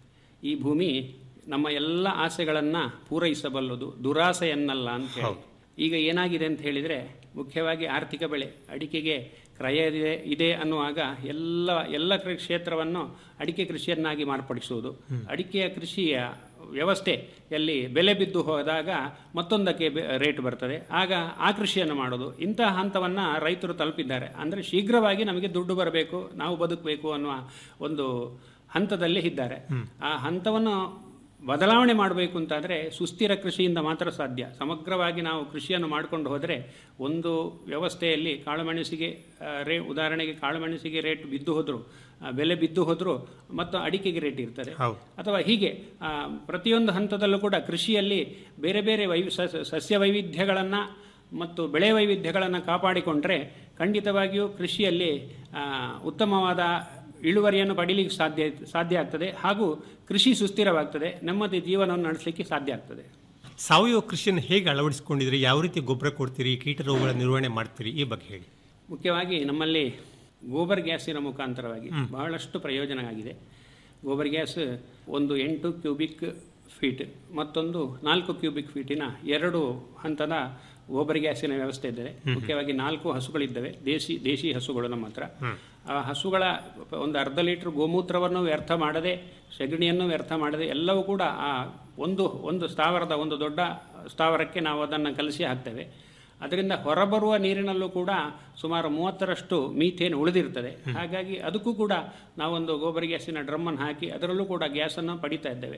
ಈ ಭೂಮಿ ನಮ್ಮ ಎಲ್ಲ ಆಸೆಗಳನ್ನು ಪೂರೈಸಬಲ್ಲದು ದುರಾಸೆಯನ್ನಲ್ಲ ಅಂತ ಹೇಳಿ ಈಗ ಏನಾಗಿದೆ ಅಂತ ಹೇಳಿದರೆ ಮುಖ್ಯವಾಗಿ ಆರ್ಥಿಕ ಬೆಳೆ ಅಡಿಕೆಗೆ ಕ್ರಯ ಇದೆ ಇದೆ ಅನ್ನುವಾಗ ಎಲ್ಲ ಎಲ್ಲ ಕೃ- ಕ್ಷೇತ್ರವನ್ನು ಅಡಿಕೆ ಕೃಷಿಯನ್ನಾಗಿ ಮಾರ್ಪಡಿಸುವುದು ಅಡಿಕೆಯ ಕೃಷಿಯ ವ್ಯವಸ್ಥೆಯಲ್ಲಿ ಬೆಲೆ ಬಿದ್ದು ಹೋದಾಗ ಮತ್ತೊಂದಕ್ಕೆ ಬೆ- ರೇಟ್ ಬರ್ತದೆ ಆಗ ಆ ಕೃಷಿಯನ್ನು ಮಾಡೋದು ಇಂತಹ ಹಂತವನ್ನು ರೈತರು ತಲುಪಿದ್ದಾರೆ ಅಂದರೆ ಶೀಘ್ರವಾಗಿ ನಮಗೆ ದುಡ್ಡು ಬರಬೇಕು ನಾವು ಬದುಕಬೇಕು ಅನ್ನುವ ಒಂದು ಹಂತದಲ್ಲಿ ಇದ್ದಾರೆ ಆ ಹಂತವನ್ನು ಬದಲಾವಣೆ ಮಾಡಬೇಕು ಅಂತಾದರೆ ಸುಸ್ಥಿರ ಕೃಷಿಯಿಂದ ಮಾತ್ರ ಸಾಧ್ಯ ಸಮಗ್ರವಾಗಿ ನಾವು ಕೃಷಿಯನ್ನು ಮಾಡಿಕೊಂಡು ಹೋದರೆ ಒಂದು ವ್ಯವಸ್ಥೆಯಲ್ಲಿ ಕಾಳುಮೆಣಸಿಗೆ ಆ, ರೇ ಉದಾಹರಣೆಗೆ ಕಾಳುಮೆಣಸಿಗೆ ರೇಟ್ ಬಿದ್ದು ಹೋದರೂ ಬೆಲೆ ಬಿದ್ದು ಹೋದರೂ ಮತ್ತು ಅಡಿಕೆಗೆ ರೇಟ್ ಇರ್ತದೆ ಅಥವಾ ಹೀಗೆ ಆ, ಪ್ರತಿಯೊಂದು ಹಂತದಲ್ಲೂ ಕೂಡ ಕೃಷಿಯಲ್ಲಿ ಬೇರೆ ಬೇರೆ ವೈ ಸಸ್ಯ- ಸಸ್ಯ ವೈವಿಧ್ಯಗಳನ್ನು ಮತ್ತು ಬೆಳೆ ವೈವಿಧ್ಯಗಳನ್ನು ಕಾಪಾಡಿಕೊಂಡ್ರೆ ಖಂಡಿತವಾಗಿಯೂ ಕೃಷಿಯಲ್ಲಿ ಆ, ಉತ್ತಮವಾದ ಇಳುವರಿಯನ್ನು ಪಡೀಲಿಕ್ಕೆ ಸಾಧ್ಯ ಸಾಧ್ಯ ಆಗ್ತದೆ ಹಾಗೂ ಕೃಷಿ ಸುಸ್ಥಿರವಾಗ್ತದೆ ನೆಮ್ಮದಿ ಜೀವನವನ್ನು ನಡೆಸಲಿಕ್ಕೆ ಸಾಧ್ಯ ಆಗ್ತದೆ ಸಾವಯವ ಕೃಷಿಯನ್ನು ಹೇಗೆ ಅಳವಡಿಸಿಕೊಂಡಿದ್ರಿ ಯಾವ ರೀತಿ ಗೊಬ್ಬರ ಕೊಡ್ತೀರಿ ಕೀಟ ರೋಗಗಳ ನಿರ್ವಹಣೆ ಮಾಡ್ತೀರಿ ಈ ಬಗ್ಗೆ ಹೇಳಿ ಮುಖ್ಯವಾಗಿ ನಮ್ಮಲ್ಲಿ ಗೋಬರ್ ಗ್ಯಾಸಿನ ಮುಖಾಂತರವಾಗಿ ಬಹಳಷ್ಟು ಪ್ರಯೋಜನ ಆಗಿದೆ ಗೋಬರ್ ಗ್ಯಾಸ್ ಒಂದು ಎಂಟು ಕ್ಯೂಬಿಕ್ ಫೀಟ್ ಮತ್ತೊಂದು ನಾಲ್ಕು ಕ್ಯೂಬಿಕ್ ಫೀಟಿನ ಎರಡು ಹಂತದ ಗೋಬರ್ ಗ್ಯಾಸಿನ ವ್ಯವಸ್ಥೆ ಇದ್ದಾರೆ ಮುಖ್ಯವಾಗಿ ನಾಲ್ಕು ಹಸುಗಳಿದ್ದಾವೆ ದೇಸಿ ದೇಶಿ ಹಸುಗಳು ನಮ್ಮ ಹತ್ರ ಆ ಹಸುಗಳ ಒಂದು ಅರ್ಧ ಲೀಟರ್ ಗೋಮೂತ್ರವನ್ನು ವ್ಯರ್ಥ ಮಾಡದೆ ಸಗಣಿಯನ್ನು ವ್ಯರ್ಥ ಮಾಡದೆ ಎಲ್ಲವೂ ಕೂಡ ಆ ಒಂದು ಒಂದು ಸ್ಥಾವರದ ಒಂದು ದೊಡ್ಡ ಸ್ಥಾವರಕ್ಕೆ ನಾವು ಅದನ್ನು ಕಲಸಿ ಹಾಕ್ತೇವೆ ಅದರಿಂದ ಹೊರಬರುವ ನೀರಿನಲ್ಲೂ ಕೂಡ ಸುಮಾರು ಮೂವತ್ತರಷ್ಟು ಮೀಥೇನ್ ಉಳಿದಿರ್ತದೆ ಹಾಗಾಗಿ ಅದಕ್ಕೂ ಕೂಡ ನಾವೊಂದು ಗೋಬರ್ ಗ್ಯಾಸಿನ ಡ್ರಮ್ಮನ್ನು ಹಾಕಿ ಅದರಲ್ಲೂ ಕೂಡ ಗ್ಯಾಸನ್ನು ಪಡಿತಾ ಇದ್ದೇವೆ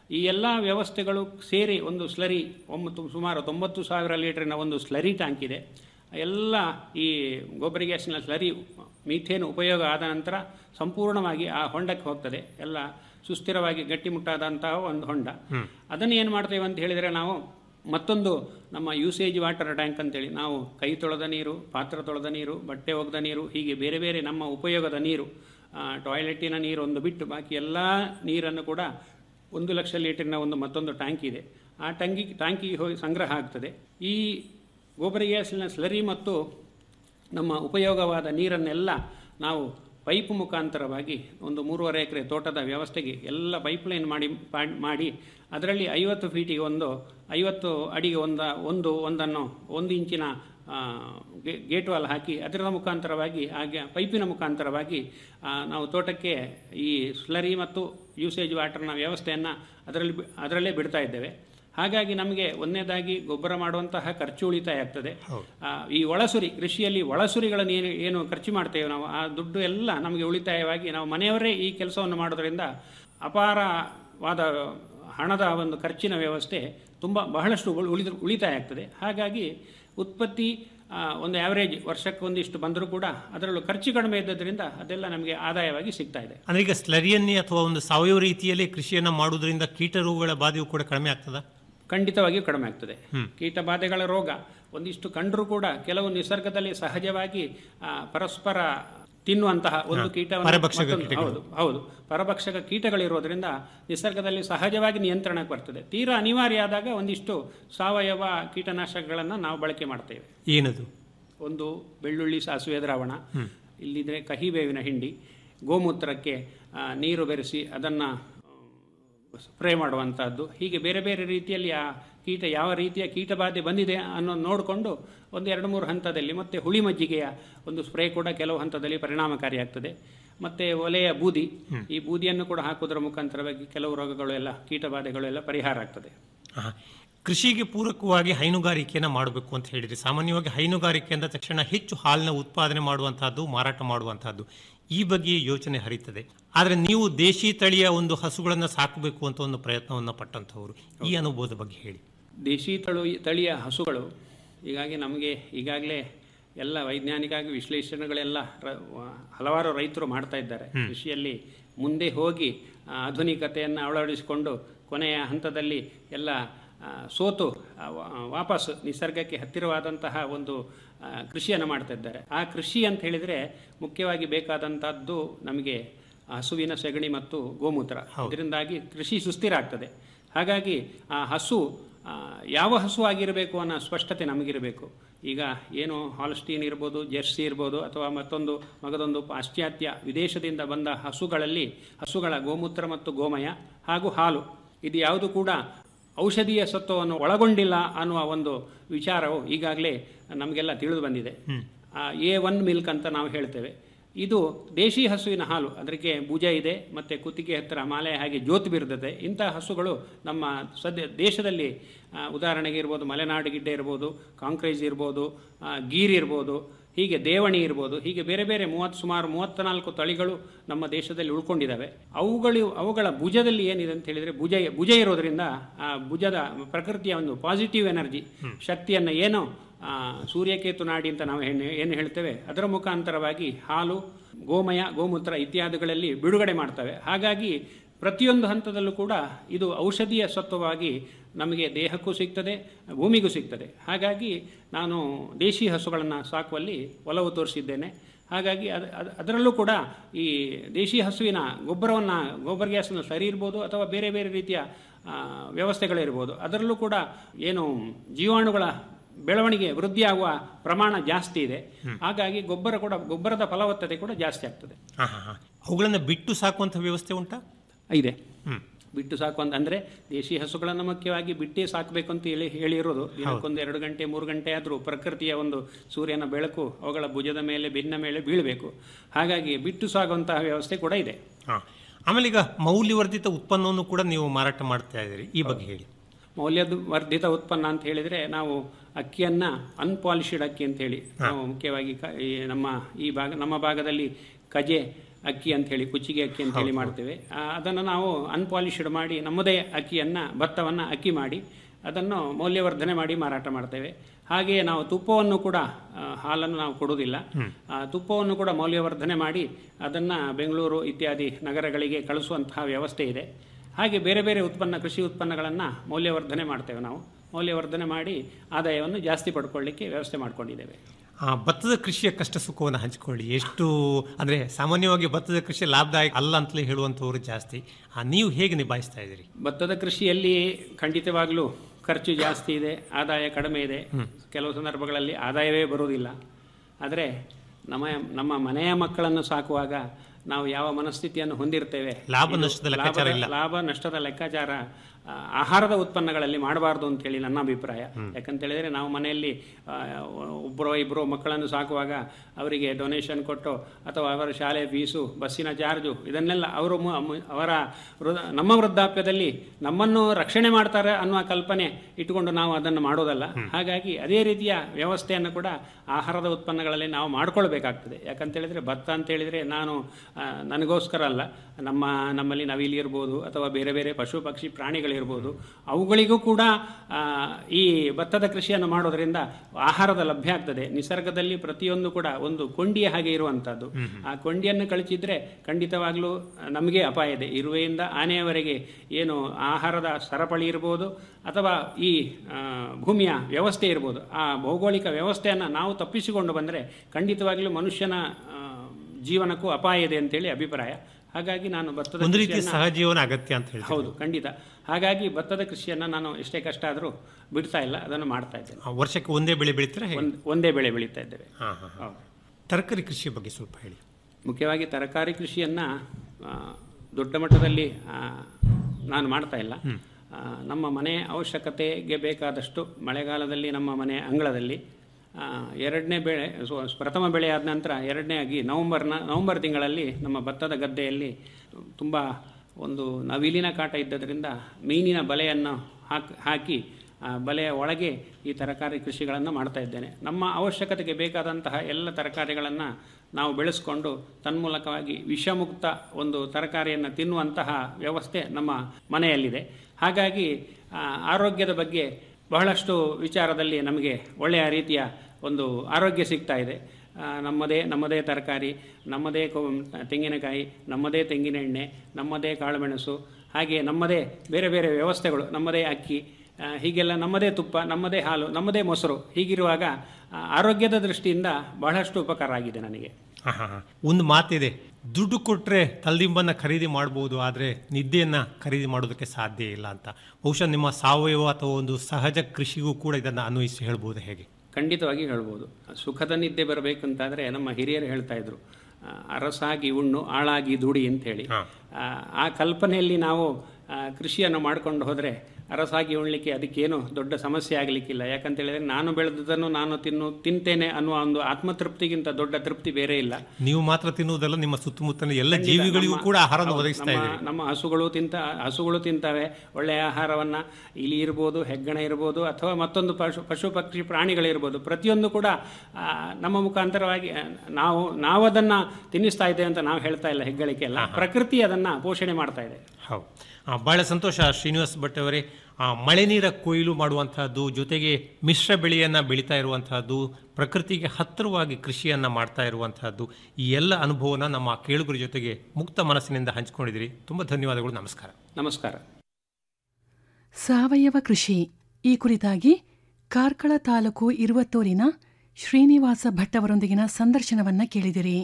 ಈ ಎಲ್ಲ ವ್ಯವಸ್ಥೆಗಳು ಸೇರಿ ಒಂದು ಸ್ಲರಿ ಒಂಬತ್ತು ಸುಮಾರು ತೊಂಬತ್ತು ಸಾವಿರ ಲೀಟರಿನ ಒಂದು ಸ್ಲರಿ ಟ್ಯಾಂಕ್ ಇದೆ ಎಲ್ಲ ಈ ಗೊಬ್ಬರ ಗ್ಯಾಸಿನ ಸ್ಲರಿ ಮೀಥೇನ್ ಉಪಯೋಗ ಆದ ನಂತರ ಸಂಪೂರ್ಣವಾಗಿ ಆ ಹೊಂಡಕ್ಕೆ ಹೋಗ್ತದೆ ಎಲ್ಲ ಸುಸ್ಥಿರವಾಗಿ ಗಟ್ಟಿಮುಟ್ಟಾದಂತಹ ಒಂದು ಹೊಂಡ ಅದನ್ನು ಏನು ಮಾಡ್ತೇವೆ ಅಂತ ಹೇಳಿದರೆ ನಾವು ಮತ್ತೊಂದು ನಮ್ಮ ಯೂಸೇಜ್ ವಾಟರ್ ಟ್ಯಾಂಕ್ ಅಂತೇಳಿ ನಾವು ಕೈ ತೊಳೆದ ನೀರು ಪಾತ್ರ ತೊಳೆದ ನೀರು ಬಟ್ಟೆ ಒಗೆದ ನೀರು ಹೀಗೆ ಬೇರೆ ಬೇರೆ ನಮ್ಮ ಉಪಯೋಗದ ನೀರು ಆ, ಟಾಯ್ಲೆಟ್ಟಿನ ನೀರು ಒಂದು ಬಿಟ್ಟು ಬಾಕಿ ಎಲ್ಲ ನೀರನ್ನು ಕೂಡ ಒಂದು ಲಕ್ಷ ಲೀಟರ್ನ ಒಂದು ಮತ್ತೊಂದು ಟ್ಯಾಂಕ್ ಇದೆ ಆ ಟ್ಯಾಂಕಿ ಟ್ಯಾಂಕಿಗೆ ಹೋಗಿ ಸಂಗ್ರಹ ಆಗ್ತದೆ ಈ ಗೋಬರ್ ಗ್ಯಾಸಿನ ಸ್ಲರಿ ಮತ್ತು ನಮ್ಮ ಉಪಯೋಗವಾದ ನೀರನ್ನೆಲ್ಲ ನಾವು ಪೈಪ್ ಮುಖಾಂತರವಾಗಿ ಒಂದು ಮೂರುವರೆ ಎಕರೆ ತೋಟದ ವ್ಯವಸ್ಥೆಗೆ ಎಲ್ಲ ಪೈಪ್ಲೈನ್ ಮಾಡಿ ಪಾ- ಮಾಡಿ ಅದರಲ್ಲಿ ಐವತ್ತು ಫೀಟಿಗೆ ಒಂದು ಐವತ್ತು ಅಡಿಗೆ ಒಂದು ಒಂದು ಒಂದನ್ನು ಒಂದು ಇಂಚಿನ ಆ, ಗೆ- ಗೇಟ್ ವಾಲ್ ಹಾಕಿ ಅದರ ಮುಖಾಂತರವಾಗಿ ಹಾಗೆ ಪೈಪಿನ ಮುಖಾಂತರವಾಗಿ ಆ, ನಾವು ತೋಟಕ್ಕೆ ಈ ಸ್ಲರಿ ಮತ್ತು ಯೂಸೇಜ್ ವಾಟರ್ನ ವ್ಯವಸ್ಥೆಯನ್ನು ಅದರಲ್ಲಿ ಬಿ- ಅದರಲ್ಲೇ ಬಿಡ್ತಾ ಇದ್ದೇವೆ ಹಾಗಾಗಿ ನಮಗೆ ಒಂದನೇದಾಗಿ ಗೊಬ್ಬರ ಮಾಡುವಂತಹ ಖರ್ಚು ಉಳಿತಾಯ ಆಗ್ತದೆ ಆ, ಈ ಒಳಸುರಿ ಕೃಷಿಯಲ್ಲಿ ಒಳಸುರಿಗಳನ್ನು ಏನು ಏನು ಖರ್ಚು ಮಾಡ್ತೇವೆ ನಾವು ಆ ದುಡ್ಡು ಎಲ್ಲ ನಮಗೆ ಉಳಿತಾಯವಾಗಿ ನಾವು ಮನೆಯವರೇ ಈ ಕೆಲಸವನ್ನು ಮಾಡೋದರಿಂದ ಅಪಾರವಾದ ಹಣದ ಒಂದು ಖರ್ಚಿನ ವ್ಯವಸ್ಥೆ ತುಂಬ ಬಹಳಷ್ಟು ಉಳಿ- ಉಳಿದ ಉಳಿತಾಯ ಆಗ್ತದೆ ಹಾಗಾಗಿ ಉತ್ಪತ್ತಿ ಆ, ಒಂದು ಆ್ಯಾವ್ರೇಜ್ ವರ್ಷಕ್ಕೆ ಒಂದಿಷ್ಟು ಬಂದರೂ ಕೂಡ ಅದರಲ್ಲೂ ಖರ್ಚು ಕಡಿಮೆ ಇದ್ದದ್ರಿಂದ ಅದೆಲ್ಲ ನಮಗೆ ಆದಾಯವಾಗಿ ಸಿಗ್ತಾ ಇದೆ ಅಂದ್ರೆ ಈಗ ಸ್ಲರಿಯನ್ನೇ ಅಥವಾ ಒಂದು ಸಾವಯವ ರೀತಿಯಲ್ಲಿ ಕೃಷಿಯನ್ನ ಮಾಡುವುದರಿಂದ ಕೀಟ ರೋಗಗಳ ಬಾಧೆಯು ಕೂಡ ಕಡಿಮೆ ಆಗ್ತದ ಖಂಡಿತವಾಗಿಯೂ ಕಡಿಮೆ ಆಗ್ತದೆ ಕೀಟ ಬಾಧೆಗಳ ರೋಗ ಒಂದಿಷ್ಟು ಕಂಡರೂ ಕೂಡ ಕೆಲವು ನಿಸರ್ಗದಲ್ಲಿ ಸಹಜವಾಗಿ ಆ, ಪರಸ್ಪರ ತಿನ್ನುವಂತಹ ಒಂದು ಹಾ, ಕೀಟವನ್ನು ಪರಭಕ್ಷಕ ಮತ್ತೊಂದು- ಕೀಟಗಳು. ಹೌದು ಹೌದು ಪರಭಕ್ಷಕ ಕೀಟಗಳಿರೋದ್ರಿಂದ ನಿಸರ್ಗದಲ್ಲಿ ಸಹಜವಾಗಿ ನಿಯಂತ್ರಣಕ್ಕೆ ಬರ್ತದೆ ತೀರಾ ಅನಿವಾರ್ಯ ಆದಾಗ ಒಂದಿಷ್ಟು ಸಾವಯವ ಕೀಟನಾಶಕಗಳನ್ನು ನಾವು ಬಳಕೆ ಮಾಡ್ತೇವೆ ಏನದು ಒಂದು ಬೆಳ್ಳುಳ್ಳಿ ಸಾಸಿವೆ ದ್ರಾವಣ ಇಲ್ಲಿದ್ರೆ ಕಹಿ ಬೇವಿನ ಹಿಂಡಿ ಗೋಮೂತ್ರಕ್ಕೆ ಆ, ನೀರು ಬೆರೆಸಿ ಅದನ್ನು ಸ್ಪ್ರೇ ಮಾಡುವಂಥದ್ದು ಹೀಗೆ ಬೇರೆ ಬೇರೆ ರೀತಿಯಲ್ಲಿ ಆ ಕೀಟ ಯಾವ ರೀತಿಯ ಕೀಟಬಾಧೆ ಬಂದಿದೆ ಅನ್ನೋ ನೋಡಿಕೊಂಡು ಒಂದು ಎರಡು ಮೂರು ಹಂತದಲ್ಲಿ ಮತ್ತು ಹುಳಿ ಮಜ್ಜಿಗೆಯ ಒಂದು ಸ್ಪ್ರೇ ಕೂಡ ಕೆಲವು ಹಂತದಲ್ಲಿ ಪರಿಣಾಮಕಾರಿಯಾಗ್ತದೆ ಮತ್ತು ಒಲೆಯ ಬೂದಿ ಈ ಬೂದಿಯನ್ನು ಕೂಡ ಹಾಕೋದ್ರ ಮುಖಾಂತರವಾಗಿ ಕೆಲವು ರೋಗಗಳು ಎಲ್ಲ ಕೀಟಬಾಧೆಗಳು ಎಲ್ಲ ಪರಿಹಾರ ಆಗ್ತದೆ ಆಹಾ. ಕೃಷಿಗೆ ಪೂರಕವಾಗಿ ಹೈನುಗಾರಿಕೆಯನ್ನ ಮಾಡಬೇಕು ಅಂತ ಹೇಳಿದ್ರಿ ಸಾಮಾನ್ಯವಾಗಿ ಹೈನುಗಾರಿಕೆ ಅಂದ ತಕ್ಷಣ ಹೆಚ್ಚು ಹಾಲಿನ ಉತ್ಪಾದನೆ ಮಾಡುವಂತಹದ್ದು ಮಾರಾಟ ಮಾಡುವಂತಹದ್ದು ಈ ಬಗ್ಗೆ ಯೋಚನೆ ಹರಿತದೆ ಆದರೆ ನೀವು ದೇಶಿ ತಳಿಯ ಒಂದು ಹಸುಗಳನ್ನ ಸಾಕಬೇಕು ಅಂತ ಒಂದು ಪ್ರಯತ್ನವನ್ನ ಪಟ್ಟಂತವರು ಈ ಅನುಭವದ ಬಗ್ಗೆ ಹೇಳಿ ದೇಶಿ ತಳು ತಳಿಯ ಹಸುಗಳು ಹೀಗಾಗಿ ನಮಗೆ ಈಗಾಗಲೇ ಎಲ್ಲ ವೈಜ್ಞಾನಿಕ ವಿಶ್ಲೇಷಣೆಗಳೆಲ್ಲ ರ- ವ- ಹಲವಾರು ರೈತರು ಮಾಡ್ತಾ ಇದ್ದಾರೆ ಕೃಷಿಯಲ್ಲಿ ಮುಂದೆ ಹೋಗಿ ಆ, ಆಧುನಿಕತೆಯನ್ನು ಅಳವಡಿಸಿಕೊಂಡು ಕೊನೆಯ ಹಂತದಲ್ಲಿ ಎಲ್ಲ ಆ, ಸೋತು ಆ, ವಾ- ವಾಪಸ್ ನಿಸರ್ಗಕ್ಕೆ ಹತ್ತಿರವಾದಂತಹ ಒಂದು ಆ, ಕೃಷಿಯನ್ನು ಮಾಡ್ತಾ ಇದ್ದಾರೆ ಆ ಕೃಷಿ ಅಂತ ಹೇಳಿದರೆ ಮುಖ್ಯವಾಗಿ ಬೇಕಾದಂಥದ್ದು ನಮಗೆ ಹಸುವಿನ ಸೆಗಣಿ ಮತ್ತು ಗೋಮೂತ್ರ ಇದರಿಂದಾಗಿ ಕೃಷಿ ಸುಸ್ಥಿರ ಆಗ್ತದೆ ಹಾಗಾಗಿ ಆ ಹಸು ಆ, ಯಾವ ಹಸು ಆಗಿರಬೇಕು ಅನ್ನೋ ಸ್ಪಷ್ಟತೆ ನಮಗಿರಬೇಕು ಈಗ ಏನು ಹಾಲ್ಸ್ಟೀನ್ ಇರ್ಬೋದು ಜೆರ್ಸಿ ಇರ್ಬೋದು ಅಥವಾ ಮತ್ತೊಂದು ಮಗದೊಂದು ಪಾಶ್ಚಾತ್ಯ ವಿದೇಶದಿಂದ ಬಂದ ಹಸುಗಳಲ್ಲಿ ಹಸುಗಳ ಗೋಮೂತ್ರ ಮತ್ತು ಗೋಮಯ ಹಾಗೂ ಹಾಲು ಇದು ಯಾವುದು ಕೂಡ ಔಷಧೀಯ ಸತ್ವವನ್ನು ಒಳಗೊಂಡಿಲ್ಲ ಅನ್ನುವ ಒಂದು ವಿಚಾರವು ಈಗಾಗಲೇ ನಮಗೆಲ್ಲ ತಿಳಿದು ಬಂದಿದೆ ಎ ಒನ್ ಮಿಲ್ಕ್ ಅಂತ ನಾವು ಹೇಳ್ತೇವೆ ಇದು ದೇಶಿ ಹಸುವಿನ ಹಾಲು ಅದಕ್ಕೆ ಭುಜ ಇದೆ ಮತ್ತು ಕುತ್ತಿಗೆ ಹತ್ತಿರ ಮಾಲೆ ಹಾಗೆ ಜ್ಯೋತಿ ಬಿರುತ್ತದೆ ಇಂತಹ ಹಸುಗಳು ನಮ್ಮ ಸದ್ಯ ದೇಶದಲ್ಲಿ ಆ, ಉದಾಹರಣೆಗೆ ಇರ್ಬೋದು ಮಲೆನಾಡು ಗಿಡ್ಡೆ ಇರ್ಬೋದು ಕಾಂಕ್ರೇಜ್ ಇರ್ಬೋದು ಆ, ಗೀರ್ ಇರ್ಬೋದು ಹೀಗೆ ದೇವಣಿ ಇರ್ಬೋದು ಹೀಗೆ ಬೇರೆ ಬೇರೆ ಮೂವತ್ತು ಸುಮಾರು ಮೂವತ್ತ್ನಾಲ್ಕು ತಳಿಗಳು ನಮ್ಮ ದೇಶದಲ್ಲಿ ಉಳ್ಕೊಂಡಿದ್ದಾವೆ ಅವುಗಳು ಅವುಗಳ ಭುಜದಲ್ಲಿ ಏನಿದೆ ಅಂತ ಹೇಳಿದರೆ ಭುಜ ಭುಜ ಇರೋದ್ರಿಂದ ಆ ಭುಜದ ಪ್ರಕೃತಿಯ ಒಂದು ಪಾಸಿಟಿವ್ ಎನರ್ಜಿ ಶಕ್ತಿಯನ್ನು ಏನೋ ಆ, ಸೂರ್ಯಕೇತು ನಾಡಿ ಅಂತ ನಾವು ಏನು ಏನು ಹೇಳ್ತೇವೆ ಅದರ ಮುಖಾಂತರವಾಗಿ ಹಾಲು ಗೋಮಯ ಗೋಮೂತ್ರ ಇತ್ಯಾದಿಗಳಲ್ಲಿ ಬಿಡುಗಡೆ ಮಾಡ್ತವೆ ಹಾಗಾಗಿ ಪ್ರತಿಯೊಂದು ಹಂತದಲ್ಲೂ ಕೂಡ ಇದು ಔಷಧೀಯ ಸತ್ವವಾಗಿ ನಮಗೆ ದೇಹಕ್ಕೂ ಸಿಗ್ತದೆ ಭೂಮಿಗೂ ಸಿಗ್ತದೆ ಹಾಗಾಗಿ ನಾನು ದೇಶಿ ಹಸುಗಳನ್ನು ಸಾಕುವಲ್ಲಿ ಒಲವು ತೋರಿಸಿದ್ದೇನೆ ಹಾಗಾಗಿ ಅದು ಅದು- ಅದರಲ್ಲೂ ಕೂಡ ಈ ದೇಶಿ ಹಸುವಿನ ಗೊಬ್ಬರವನ್ನು ಗೊಬ್ಬರ ಗ್ಯಾಸನ್ನು ಸರಿ ಇರ್ಬೋದು ಅಥವಾ ಬೇರೆ ಬೇರೆ ರೀತಿಯ ಆ, ವ್ಯವಸ್ಥೆಗಳಿರ್ಬೋದು ಅದರಲ್ಲೂ ಕೂಡ ಏನು ಜೀವಾಣುಗಳ ಬೆಳವಣಿಗೆ ವೃದ್ಧಿಯಾಗುವ ಪ್ರಮಾಣ ಜಾಸ್ತಿ ಇದೆ ಹಾಗಾಗಿ ಗೊಬ್ಬರ ಕೂಡ ಗೊಬ್ಬರದ ಫಲವತ್ತತೆ ಕೂಡ ಜಾಸ್ತಿ ಆಗ್ತದೆ ಹಾ ಹಾ ಹಾ ಅವುಗಳನ್ನ ಬಿಟ್ಟು ಸಾಕುವಂತ ವ್ಯವಸ್ಥೆ ಉಂಟಾ ಇದೆ ಬಿಟ್ಟು ಸಾಕುವಂತ ಅಂದ್ರೆ ದೇಶಿ ಹಸುಗಳನ್ನು ಮುಖ್ಯವಾಗಿ ಬಿಟ್ಟೇ ಸಾಕಬೇಕು ಅಂತ ಹೇಳಿ ಹೇಳಿರೋದು ದಿನಕ್ಕೊಂದು ಎರಡು ಗಂಟೆ ಮೂರು ಗಂಟೆ ಆದರೂ ಪ್ರಕೃತಿಯ ಒಂದು ಸೂರ್ಯನ ಬೆಳಕು ಅವುಗಳ ಭುಜದ ಮೇಲೆ ಬೆನ್ನ ಮೇಲೆ ಬೀಳಬೇಕು ಹಾಗಾಗಿ ಬಿಟ್ಟು ಸಾಗುವಂತಹ ವ್ಯವಸ್ಥೆ ಕೂಡ ಇದೆ ಹಾ ಆಮೇಲೆ ಈಗ ಮೌಲ್ಯವರ್ಧಿತ ಉತ್ಪನ್ನವನ್ನು ಕೂಡ ನೀವು ಮಾರಾಟ ಮಾಡ್ತಾ ಇದ್ದೀರಿ ಈ ಬಗ್ಗೆ ಹೇಳಿ ಮೌಲ್ಯದ ವರ್ಧಿತ ಉತ್ಪನ್ನ ಅಂತ ಹೇಳಿದರೆ ನಾವು ಅಕ್ಕಿಯನ್ನ ಅನ್ಪಾಲಿಶ್ಡ್ ಅಕ್ಕಿ ಅಂತ ಹೇಳಿ ನಾವು ಮುಖ್ಯವಾಗಿ ಕ- ಈ ನಮ್ಮ ಈ ಭಾಗ ನಮ್ಮ ಭಾಗದಲ್ಲಿ ಕಜೆ ಅಕ್ಕಿ ಅಂತ ಹೇಳಿ ಕುಚ್ಚಿಗೆ ಅಕ್ಕಿ ಅಂತ ಹೇಳಿ ಮಾಡ್ತೇವೆ ಆ, ಅದನ್ನು ನಾವು ಅನ್ಪಾಲಿಶ್ಡ್ ಮಾಡಿ ನಮ್ಮದೇ ಅಕ್ಕಿಯನ್ನು ಭತ್ತವನ್ನು ಅಕ್ಕಿ ಮಾಡಿ ಅದನ್ನು ಮೌಲ್ಯವರ್ಧನೆ ಮಾಡಿ ಮಾರಾಟ ಮಾಡ್ತೇವೆ ಹಾಗೆಯೇ ನಾವು ತುಪ್ಪವನ್ನು ಕೂಡ ಆ, ಹಾಲನ್ನು ನಾವು ಕೊಡುವುದಿಲ್ಲ ಆ, ತುಪ್ಪವನ್ನು ಕೂಡ ಮೌಲ್ಯವರ್ಧನೆ ಮಾಡಿ ಅದನ್ನು ಬೆಂಗಳೂರು ಇತ್ಯಾದಿ ನಗರಗಳಿಗೆ ಕಳಿಸುವಂತಹ ವ್ಯವಸ್ಥೆ ಇದೆ ಹಾಗೆ ಬೇರೆ ಬೇರೆ ಉತ್ಪನ್ನ ಕೃಷಿ ಉತ್ಪನ್ನಗಳನ್ನು ಮೌಲ್ಯವರ್ಧನೆ ಮಾಡ್ತೇವೆ ನಾವು ಮೌಲ್ಯವರ್ಧನೆ ಮಾಡಿ ಆದಾಯವನ್ನು ಜಾಸ್ತಿ ಪಡ್ಕೊಳ್ಳಿಕ್ಕೆ ವ್ಯವಸ್ಥೆ ಮಾಡ್ಕೊಂಡಿದ್ದೇವೆ ಆ, ಭತ್ತದ ಕೃಷಿಯ ಕಷ್ಟ ಸುಖವನ್ನು ಹಂಚಿಕೊಳ್ಳಿ ಎಷ್ಟು ಅಂದರೆ ಸಾಮಾನ್ಯವಾಗಿ ಭತ್ತದ ಕೃಷಿ ಲಾಭದಾಯಕ ಅಲ್ಲ ಅಂತಲೇ ಹೇಳುವಂಥವ್ರು ಜಾಸ್ತಿ ಆ, ನೀವು ಹೇಗೆ ನಿಭಾಯಿಸ್ತಾ ಇದ್ದೀರಿ ಭತ್ತದ ಕೃಷಿಯಲ್ಲಿ ಖಂಡಿತವಾಗ್ಲೂ ಖರ್ಚು ಜಾಸ್ತಿ ಇದೆ ಆದಾಯ ಕಡಿಮೆ ಇದೆ ಕೆಲವು ಸಂದರ್ಭಗಳಲ್ಲಿ ಆದಾಯವೇ ಬರುವುದಿಲ್ಲ ಆದರೆ ನಮ್ಮ ನಮ್ಮ ಮನೆಯ ಮಕ್ಕಳನ್ನು ಸಾಕುವಾಗ ನಾವು ಯಾವ ಮನಸ್ಥಿತಿಯನ್ನು ಹೊಂದಿರ್ತೇವೆ ಲಾಭ ಇದು ನಷ್ಟದ ಲೆಕ್ಕಾಚಾರ ಲಾಭದ- ಇಲ್ಲ. ಲಾಭ ನಷ್ಟದ ಲೆಕ್ಕಾಚಾರ ಆ, ಆಹಾರದ ಉತ್ಪನ್ನಗಳಲ್ಲಿ ಮಾಡಬಾರ್ದು ಅಂತೇಳಿ ನನ್ನ ಅಭಿಪ್ರಾಯ ಯಾಕಂತ ಹೇಳಿದ್ರೆ ನಾವು ಮನೆಯಲ್ಲಿ ಆ, ಒಬ್ಬರೋ ಇಬ್ಬರೋ ಮಕ್ಕಳನ್ನು ಸಾಕುವಾಗ ಅವರಿಗೆ ಡೊನೇಷನ್ ಕೊಟ್ಟು ಅಥವಾ ಅವರ ಶಾಲೆ ಫೀಸು ಬಸ್ಸಿನ ಚಾರ್ಜು ಇದನ್ನೆಲ್ಲ ಅವರು ಮು- ಮು- ಅವರ ವೃದ್ಧ- ನಮ್ಮ ವೃದ್ಧಾಪ್ಯದಲ್ಲಿ ನಮ್ಮನ್ನು ರಕ್ಷಣೆ ಮಾಡ್ತಾರೆ ಅನ್ನುವ ಕಲ್ಪನೆ ಇಟ್ಟುಕೊಂಡು ನಾವು ಅದನ್ನು ಮಾಡೋದಲ್ಲ ಹಾಗಾಗಿ ಅದೇ ರೀತಿಯ ವ್ಯವಸ್ಥೆಯನ್ನು ಕೂಡ ಆಹಾರದ ಉತ್ಪನ್ನಗಳಲ್ಲಿ ನಾವು ಮಾಡ್ಕೊಳ್ಬೇಕಾಗ್ತದೆ ಯಾಕಂತ ಹೇಳಿದ್ರೆ ಭತ್ತ ಅಂತ ಹೇಳಿದ್ರೆ ನಾನು ಆ, ನನಗೋಸ್ಕರ ಅಲ್ಲ ನಮ್ಮ ನಮ್ಮಲ್ಲಿ ನವಿಲಿ ಇರ್ಬೋದು ಅಥವಾ ಬೇರೆ ಬೇರೆ ಪಶು ಪಕ್ಷಿ ಪ್ರಾಣಿಗಳಿರ್ಬೋದು ಅವುಗಳಿಗೂ ಕೂಡ ಆ, ಈ ಭತ್ತದ ಕೃಷಿಯನ್ನು ಮಾಡೋದ್ರಿಂದ ಆಹಾರದ ಲಭ್ಯ ಆಗ್ತದೆ ನಿಸರ್ಗದಲ್ಲಿ ಪ್ರತಿಯೊಂದು ಕೂಡ ಒಂದು ಕೊಂಡಿಯ ಹಾಗೆ ಇರುವಂಥದ್ದು ಆ ಕೊಂಡಿಯನ್ನು ಕಳಚಿದ್ರೆ ಖಂಡಿತವಾಗ್ಲೂ ನಮಗೆ ಅಪಾಯ ಇದೆ ಇರುವೆಯಿಂದ ಆನೆಯವರೆಗೆ ಏನು ಆಹಾರದ ಸರಪಳಿ ಇರ್ಬೋದು ಅಥವಾ ಈ ಆ, ಭೂಮಿಯ ವ್ಯವಸ್ಥೆ ಇರ್ಬೋದು ಆ ಭೌಗೋಳಿಕ ವ್ಯವಸ್ಥೆಯನ್ನು ನಾವು ತಪ್ಪಿಸಿಕೊಂಡು ಬಂದರೆ ಖಂಡಿತವಾಗ್ಲೂ ಮನುಷ್ಯನ ಆ, ಜೀವನಕ್ಕೂ ಅಪಾಯ ಇದೆ ಅಂತೇಳಿ ಅಭಿಪ್ರಾಯ ಹಾಗಾಗಿ ನಾನು ಭತ್ತದ ಒಂದು ರೀತಿಯ ಕೃಷಿಯನ್ನ- ಸಹಜೀವನ ಅಗತ್ಯ ಅಂತ ಹೇಳಿ ಹೌದು ಖಂಡಿತ ಹಾಗಾಗಿ ಭತ್ತದ ಕೃಷಿಯನ್ನು ನಾನು ಎಷ್ಟೇ ಕಷ್ಟ ಆದರೂ ಬಿಡ್ತಾ ಇಲ್ಲ ಅದನ್ನು ಮಾಡ್ತಾ ಇದ್ದೇನೆ ವರ್ಷಕ್ಕೆ ಒಂದೇ ಬೆಳೆ ಬೆಳೀತೀರಾ ಹೇಗೆ? ಒಂದ್- ಒಂದೇ ಬೆಳೆ ಬೆಳೀತಾ ಇದ್ದೇವೆ ಹಾ, ಹಾ, ಹಾ. ಹೌದು. ತರಕಾರಿ ಕೃಷಿ ಬಗ್ಗೆ ಸ್ವಲ್ಪ ಹೇಳಿ ಮುಖ್ಯವಾಗಿ ತರಕಾರಿ ಕೃಷಿಯನ್ನು ದೊಡ್ಡ ಮಟ್ಟದಲ್ಲಿ ಆ, ನಾನು ಮಾಡ್ತಾ ಇಲ್ಲ ಆ, ನಮ್ಮ ಮನೆ ಅವಶ್ಯಕತೆಗೆ ಬೇಕಾದಷ್ಟು ಮಳೆಗಾಲದಲ್ಲಿ ನಮ್ಮ ಮನೆ ಅಂಗಳದಲ್ಲಿ ಆ, ಎರಡನೇ ಬೆಳೆ ಸೊ- ಪ್ರಥಮ ಬೆಳೆ ಆದ ನಂತರ ಎರಡನೇ ಆಗಿ ನವಂಬರ್ನ ನವಂಬರ್ ತಿಂಗಳಲ್ಲಿ ನಮ್ಮ ಭತ್ತದ ಗದ್ದೆಯಲ್ಲಿ ತುಂಬ ಒಂದು ನವಿಲಿನ ಕಾಟ ಇದ್ದದರಿಂದ ಮೀನಿನ ಬಲೆಯನ್ನು ಹಾಕಿ ಹಾಕಿ ಆ ಬಲೆಯ ಒಳಗೆ ಈ ತರಕಾರಿ ಕೃಷಿಗಳನ್ನು ಮಾಡ್ತಾ ಇದ್ದೇನೆ ನಮ್ಮ ಅವಶ್ಯಕತೆಗೆ ಬೇಕಾದಂತಹ ಎಲ್ಲ ತರಕಾರಿಗಳನ್ನು ನಾವು ಬೆಳೆಸ್ಕೊಂಡು ತನ್ಮೂಲಕವಾಗಿ ವಿಷಮುಕ್ತ ಒಂದು ತರಕಾರಿಯನ್ನು ತಿನ್ನುವಂತಹ ವ್ಯವಸ್ಥೆ ನಮ್ಮ ಮನೆಯಲ್ಲಿದೆ ಹಾಗಾಗಿ ಆ, ಆರೋಗ್ಯದ ಬಗ್ಗೆ ಬಹಳಷ್ಟು ವಿಚಾರದಲ್ಲಿ ನಮಗೆ ಒಳ್ಳೆಯ ರೀತಿಯ ಒಂದು ಆರೋಗ್ಯ ಸಿಗ್ತಾ ಇದೆ ಆ, ನಮ್ಮದೇ ನಮ್ಮದೇ ತರಕಾರಿ ನಮ್ಮದೇ ಕೊ ತೆಂಗಿನಕಾಯಿ ನಮ್ಮದೇ ತೆಂಗಿನ ಎಣ್ಣೆ ನಮ್ಮದೇ ಕಾಳುಮೆಣಸು ಹಾಗೆ ನಮ್ಮದೇ ಬೇರೆ ಬೇರೆ ವ್ಯವಸ್ಥೆಗಳು ನಮ್ಮದೇ ಅಕ್ಕಿ ಆ, ಹೀಗೆಲ್ಲ ನಮ್ಮದೇ ತುಪ್ಪ ನಮ್ಮದೇ ಹಾಲು ನಮ್ಮದೇ ಮೊಸರು ಹೀಗಿರುವಾಗ ಆ, ಆರೋಗ್ಯದ ದೃಷ್ಟಿಯಿಂದ ಬಹಳಷ್ಟು ಉಪಕಾರ ಆಗಿದೆ ನನಗೆ ಹಾ, ಹಾ, ಹಾ. ಒಂದು ಮಾತಿದೆ ದುಡ್ಡು ಕೊಟ್ಟರೆ ತಲ್ದಿಂಬನ್ನ ಖರೀದಿ ಮಾಡ್ಬೋದು ಆದರೆ ನಿದ್ದೆಯನ್ನ ಖರೀದಿ ಮಾಡೋದಕ್ಕೆ ಸಾಧ್ಯ ಇಲ್ಲ ಅಂತ ಬಹುಶಃ ನಿಮ್ಮ ಸಾವಯವ ಅಥವಾ ಒಂದು ಸಹಜ ಕೃಷಿಗೂ ಕೂಡ ಇದನ್ನು ಅನ್ವಯಿಸಿ ಹೇಳ್ಬೋದು ಹೇಗೆ ಖಂಡಿತವಾಗಿ ಹೇಳ್ಬೋದು ಸುಖದ ನಿದ್ದೆ ಬರಬೇಕಂತಾದರೆ ನಮ್ಮ ಹಿರಿಯರು ಹೇಳ್ತಾ ಇದ್ರು ಆ, ಅರಸಾಗಿ ಉಣ್ಣು ಆಳಾಗಿ ದುಡಿ ಅಂತ ಹೇಳಿ ಆ, ಆ ಕಲ್ಪನೆಯಲ್ಲಿ ನಾವು ಆ, ಕೃಷಿಯನ್ನು ಮಾಡ್ಕೊಂಡು ಹೋದರೆ ಅರಸಾಗಿ ಉಣ್ಲಿಕ್ಕೆ ಅದಕ್ಕೇನು ದೊಡ್ಡ ಸಮಸ್ಯೆ ಆಗಲಿಕ್ಕಿಲ್ಲ ಯಾಕಂತ ಹೇಳಿದ್ರೆ ನಾನು ಬೆಳೆದದನ್ನು ನಾನು ತಿನ್ನು ತಿಂತೇನೆ ಅನ್ನುವ ಒಂದು ಆತ್ಮತೃಪ್ತಿಗಿಂತ ದೊಡ್ಡ ತೃಪ್ತಿ ಬೇರೆ ಇಲ್ಲ ನೀವು ಮಾತ್ರ ತಿನ್ನುವುದಲ್ಲ ನಿಮ್ಮ ಸುತ್ತಮುತ್ತಲಿನ ಎಲ್ಲ ಖಂಡಿತ ಜೀವಿಗಳಿಗೂ ನಮ್ಮ- ಕೂಡ ಆಹಾರವನ್ನು ಹೌದು, ಒದಗಿಸ್ತಾ ನಮ್ಮ- ಇದ್ದೀರಿ ನಮ್ಮ ಹಸುಗಳು ತಿಂತ ಹಸುಗಳು ತಿಂತವೆ ಒಳ್ಳೆಯ ಆಹಾರವನ್ನ ಇಲಿ ಇರ್ಬೋದು ಹೆಗ್ಗಣ ಇರ್ಬೋದು ಅಥವಾ ಮತ್ತೊಂದು ಪಶು ಪಶು ಪಕ್ಷಿ ಪ್ರಾಣಿಗಳಿರ್ಬೋದು ಪ್ರತಿಯೊಂದು ಕೂಡ ಆ, ನಮ್ಮ ಮುಖಾಂತರವಾಗಿ ಆ, ನಾವು ನಾವು ಅದನ್ನ ತಿನ್ನಿಸ್ತಾ ಇದ್ದೇವೆ ಅಂತ ನಾವು ಹೇಳ್ತಾ ಇಲ್ಲ ಹೆಗ್ಗಳಿಕೆ ಅಲ್ಲ ಪ್ರಕೃತಿ ಅದನ್ನ ಪೋಷಣೆ ಮಾಡ್ತಾ ಇದೆ ಹೌದು ಆ, ಬಹಳ ಸಂತೋಷ ಶ್ರೀನಿವಾಸ್ ಭಟ್ ಅವರೇ ಆ, ಮಳೆ ನೀರ ಕೊಯ್ಲು ಮಾಡುವಂತಹದ್ದು ಜೊತೆಗೆ ಮಿಶ್ರ ಬೆಳೆಯನ್ನು ಬೆಳೀತಾ ಇರುವಂತಹದ್ದು ಪ್ರಕೃತಿಗೆ ಹತ್ತಿರವಾಗಿ ಕೃಷಿಯನ್ನು ಮಾಡ್ತಾ ಇರುವಂತಹದ್ದು ಈ ಎಲ್ಲ ಅನುಭವನ ನಮ್ಮ ಕೇಳುಗರ ಜೊತೆಗೆ ಮುಕ್ತ ಮನಸ್ಸಿನಿಂದ ಹಂಚಿಕೊಂಡಿದ್ದೀರಿ ತುಂಬ ಧನ್ಯವಾದಗಳು ನಮಸ್ಕಾರ ನಮಸ್ಕಾರ ಸಾವಯವ ಕೃಷಿ ಈ ಕುರಿತಾಗಿ ಕಾರ್ಕಳ ತಾಲೂಕು ಇರುವತ್ತೂರಿನ ಶ್ರೀನಿವಾಸ ಭಟ್ ಅವರೊಂದಿಗಿನ ಸಂದರ್ಶನವನ್ನ ಕೇಳಿದಿರಿ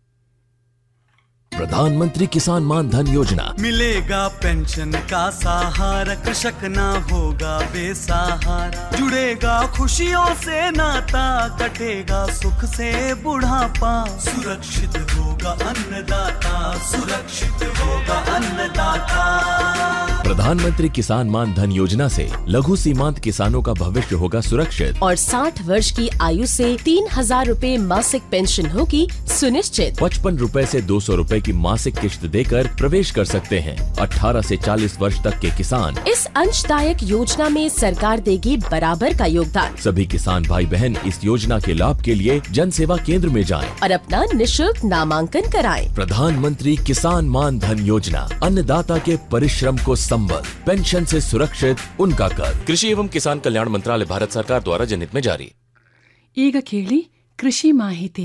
प्रधानमंत्री किसान मान धन योजना मिलेगा पेंशन का सहारा कृषक ना होगा बेसहारा जुड़ेगा खुशियों से नाता कटेगा सुख से बुढ़ापा सुरक्षित होगा अन्नदाता सुरक्षित होगा अन्नदाता प्रधानमंत्री किसान मान धन योजना से लघु सीमांत किसानों का भविष्य होगा सुरक्षित और 60 वर्ष की आयु से तीन हजार रूपए मासिक पेंशन होगी सुनिश्चित पचपन रूपए ऐसी दो सौ रूपए की मासिक किश्त देकर प्रवेश कर सकते हैं 18 से 40 वर्ष तक के किसान इस अंशदायक योजना में सरकार देगी बराबर का योगदान सभी किसान भाई बहन इस योजना के लाभ के लिए जन सेवा केंद्र में जाएं। और अपना निशुल्क नामांकन कराएं। प्रधानमंत्री किसान मान धन योजना अन्नदाता के परिश्रम को संबल पेंशन से सुरक्षित उनका कर कृषि एवं किसान कल्याण मंत्रालय भारत सरकार द्वारा जनहित में जारी ಈಗ ಕೇಳಿ ಕೃಷಿ ಮಾಹಿತಿ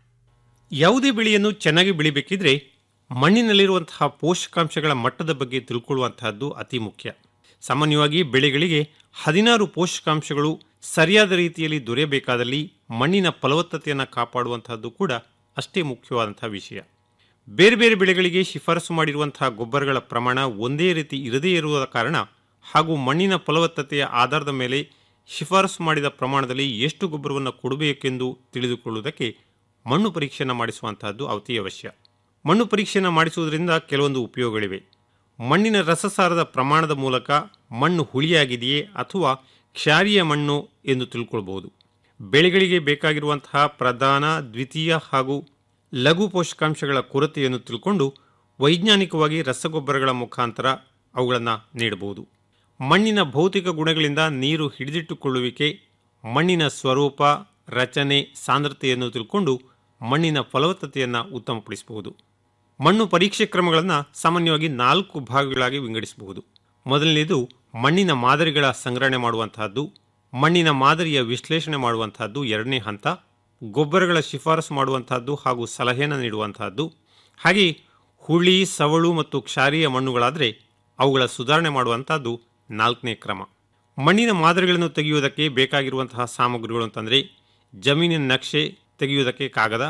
ಯಾವುದೇ ಬೆಳೆಯನ್ನು ಚೆನ್ನಾಗಿ ಬೆಳಿಬೇಕಿದ್ರೆ ಮಣ್ಣಿನಲ್ಲಿರುವಂತಹ ಪೋಷಕಾಂಶಗಳ ಮಟ್ಟದ ಬಗ್ಗೆ ತಿಳ್ಕೊಳ್ಳುವಂತಹದ್ದು ಅತಿ ಮುಖ್ಯ ಸಾಮಾನ್ಯವಾಗಿ ಬೆಳೆಗಳಿಗೆ ಹದಿನಾರು ಪೋಷಕಾಂಶಗಳು ಸರಿಯಾದ ರೀತಿಯಲ್ಲಿ ದೊರೆಯಬೇಕಾದಲ್ಲಿ ಮಣ್ಣಿನ ಫಲವತ್ತತೆಯನ್ನು ಕಾಪಾಡುವಂತಹದ್ದು ಕೂಡ ಅಷ್ಟೇ ಮುಖ್ಯವಾದಂತಹ ವಿಷಯ ಬೇರೆ ಬೇರೆ ಬೆಳೆಗಳಿಗೆ ಶಿಫಾರಸು ಮಾಡಿರುವಂತಹ ಗೊಬ್ಬರಗಳ ಪ್ರಮಾಣ ಒಂದೇ ರೀತಿ ಇರದೇ ಇರುವ ಕಾರಣ ಹಾಗೂ ಮಣ್ಣಿನ ಫಲವತ್ತತೆಯ ಆಧಾರದ ಮೇಲೆ ಶಿಫಾರಸು ಮಾಡಿದ ಪ್ರಮಾಣದಲ್ಲಿ ಎಷ್ಟು ಗೊಬ್ಬರವನ್ನು ಕೊಡಬೇಕೆಂದು ತಿಳಿದುಕೊಳ್ಳುವುದಕ್ಕೆ ಮಣ್ಣು ಪರೀಕ್ಷೆಯನ್ನು ಮಾಡಿಸುವಂತಹದ್ದು ಅತಿ ಅವಶ್ಯ ಮಣ್ಣು ಪರೀಕ್ಷೆಯನ್ನು ಮಾಡಿಸುವುದರಿಂದ ಕೆಲವೊಂದು ಉಪಯೋಗಗಳಿವೆ ಮಣ್ಣಿನ ರಸಸಾರದ ಪ್ರಮಾಣದ ಮೂಲಕ ಮಣ್ಣು ಹುಳಿಯಾಗಿದೆಯೇ ಅಥವಾ ಕ್ಷಾರೀಯ ಮಣ್ಣು ಎಂದು ತಿಳ್ಕೊಳ್ಬಹುದು ಬೆಳೆಗಳಿಗೆ ಬೇಕಾಗಿರುವಂತಹ ಪ್ರಧಾನ ದ್ವಿತೀಯ ಹಾಗೂ ಲಘು ಪೋಷಕಾಂಶಗಳ ಕೊರತೆಯನ್ನು ತಿಳ್ಕೊಂಡು ವೈಜ್ಞಾನಿಕವಾಗಿ ರಸಗೊಬ್ಬರಗಳ ಮುಖಾಂತರ ಅವುಗಳನ್ನು ನೀಡಬಹುದು ಮಣ್ಣಿನ ಭೌತಿಕ ಗುಣಗಳಿಂದ ನೀರು ಹಿಡಿದಿಟ್ಟುಕೊಳ್ಳುವಿಕೆ ಮಣ್ಣಿನ ಸ್ವರೂಪ ರಚನೆ ಸಾಂದ್ರತೆಯನ್ನು ತಿಳ್ಕೊಂಡು ಮಣ್ಣಿನ ಫಲವತ್ತತೆಯನ್ನು ಉತ್ತಮಪಡಿಸಬಹುದು ಮಣ್ಣು ಪರೀಕ್ಷೆ ಕ್ರಮಗಳನ್ನು ಸಾಮಾನ್ಯವಾಗಿ ನಾಲ್ಕು ಭಾಗಗಳಾಗಿ ವಿಂಗಡಿಸಬಹುದು ಮೊದಲನೇದು ಮಣ್ಣಿನ ಮಾದರಿಗಳ ಸಂಗ್ರಹಣೆ ಮಾಡುವಂತಹದ್ದು ಮಣ್ಣಿನ ಮಾದರಿಯ ವಿಶ್ಲೇಷಣೆ ಮಾಡುವಂತಹದ್ದು ಎರಡನೇ ಹಂತ ಗೊಬ್ಬರಗಳ ಶಿಫಾರಸು ಮಾಡುವಂತಹದ್ದು ಹಾಗೂ ಸಲಹೆಯನ್ನು ನೀಡುವಂತಹದ್ದು ಹಾಗೆ ಹುಳಿ ಸವಳು ಮತ್ತು ಕ್ಷಾರೀಯ ಮಣ್ಣುಗಳಾದರೆ ಅವುಗಳ ಸುಧಾರಣೆ ಮಾಡುವಂತಹದ್ದು ನಾಲ್ಕನೇ ಕ್ರಮ ಮಣ್ಣಿನ ಮಾದರಿಗಳನ್ನು ತೆಗೆಯುವುದಕ್ಕೆ ಬೇಕಾಗಿರುವಂತಹ ಸಾಮಗ್ರಿಗಳು ಅಂತಂದರೆ ಜಮೀನಿನ ನಕ್ಷೆ ತೆಗೆಯುವುದಕ್ಕೆ ಕಾಗದ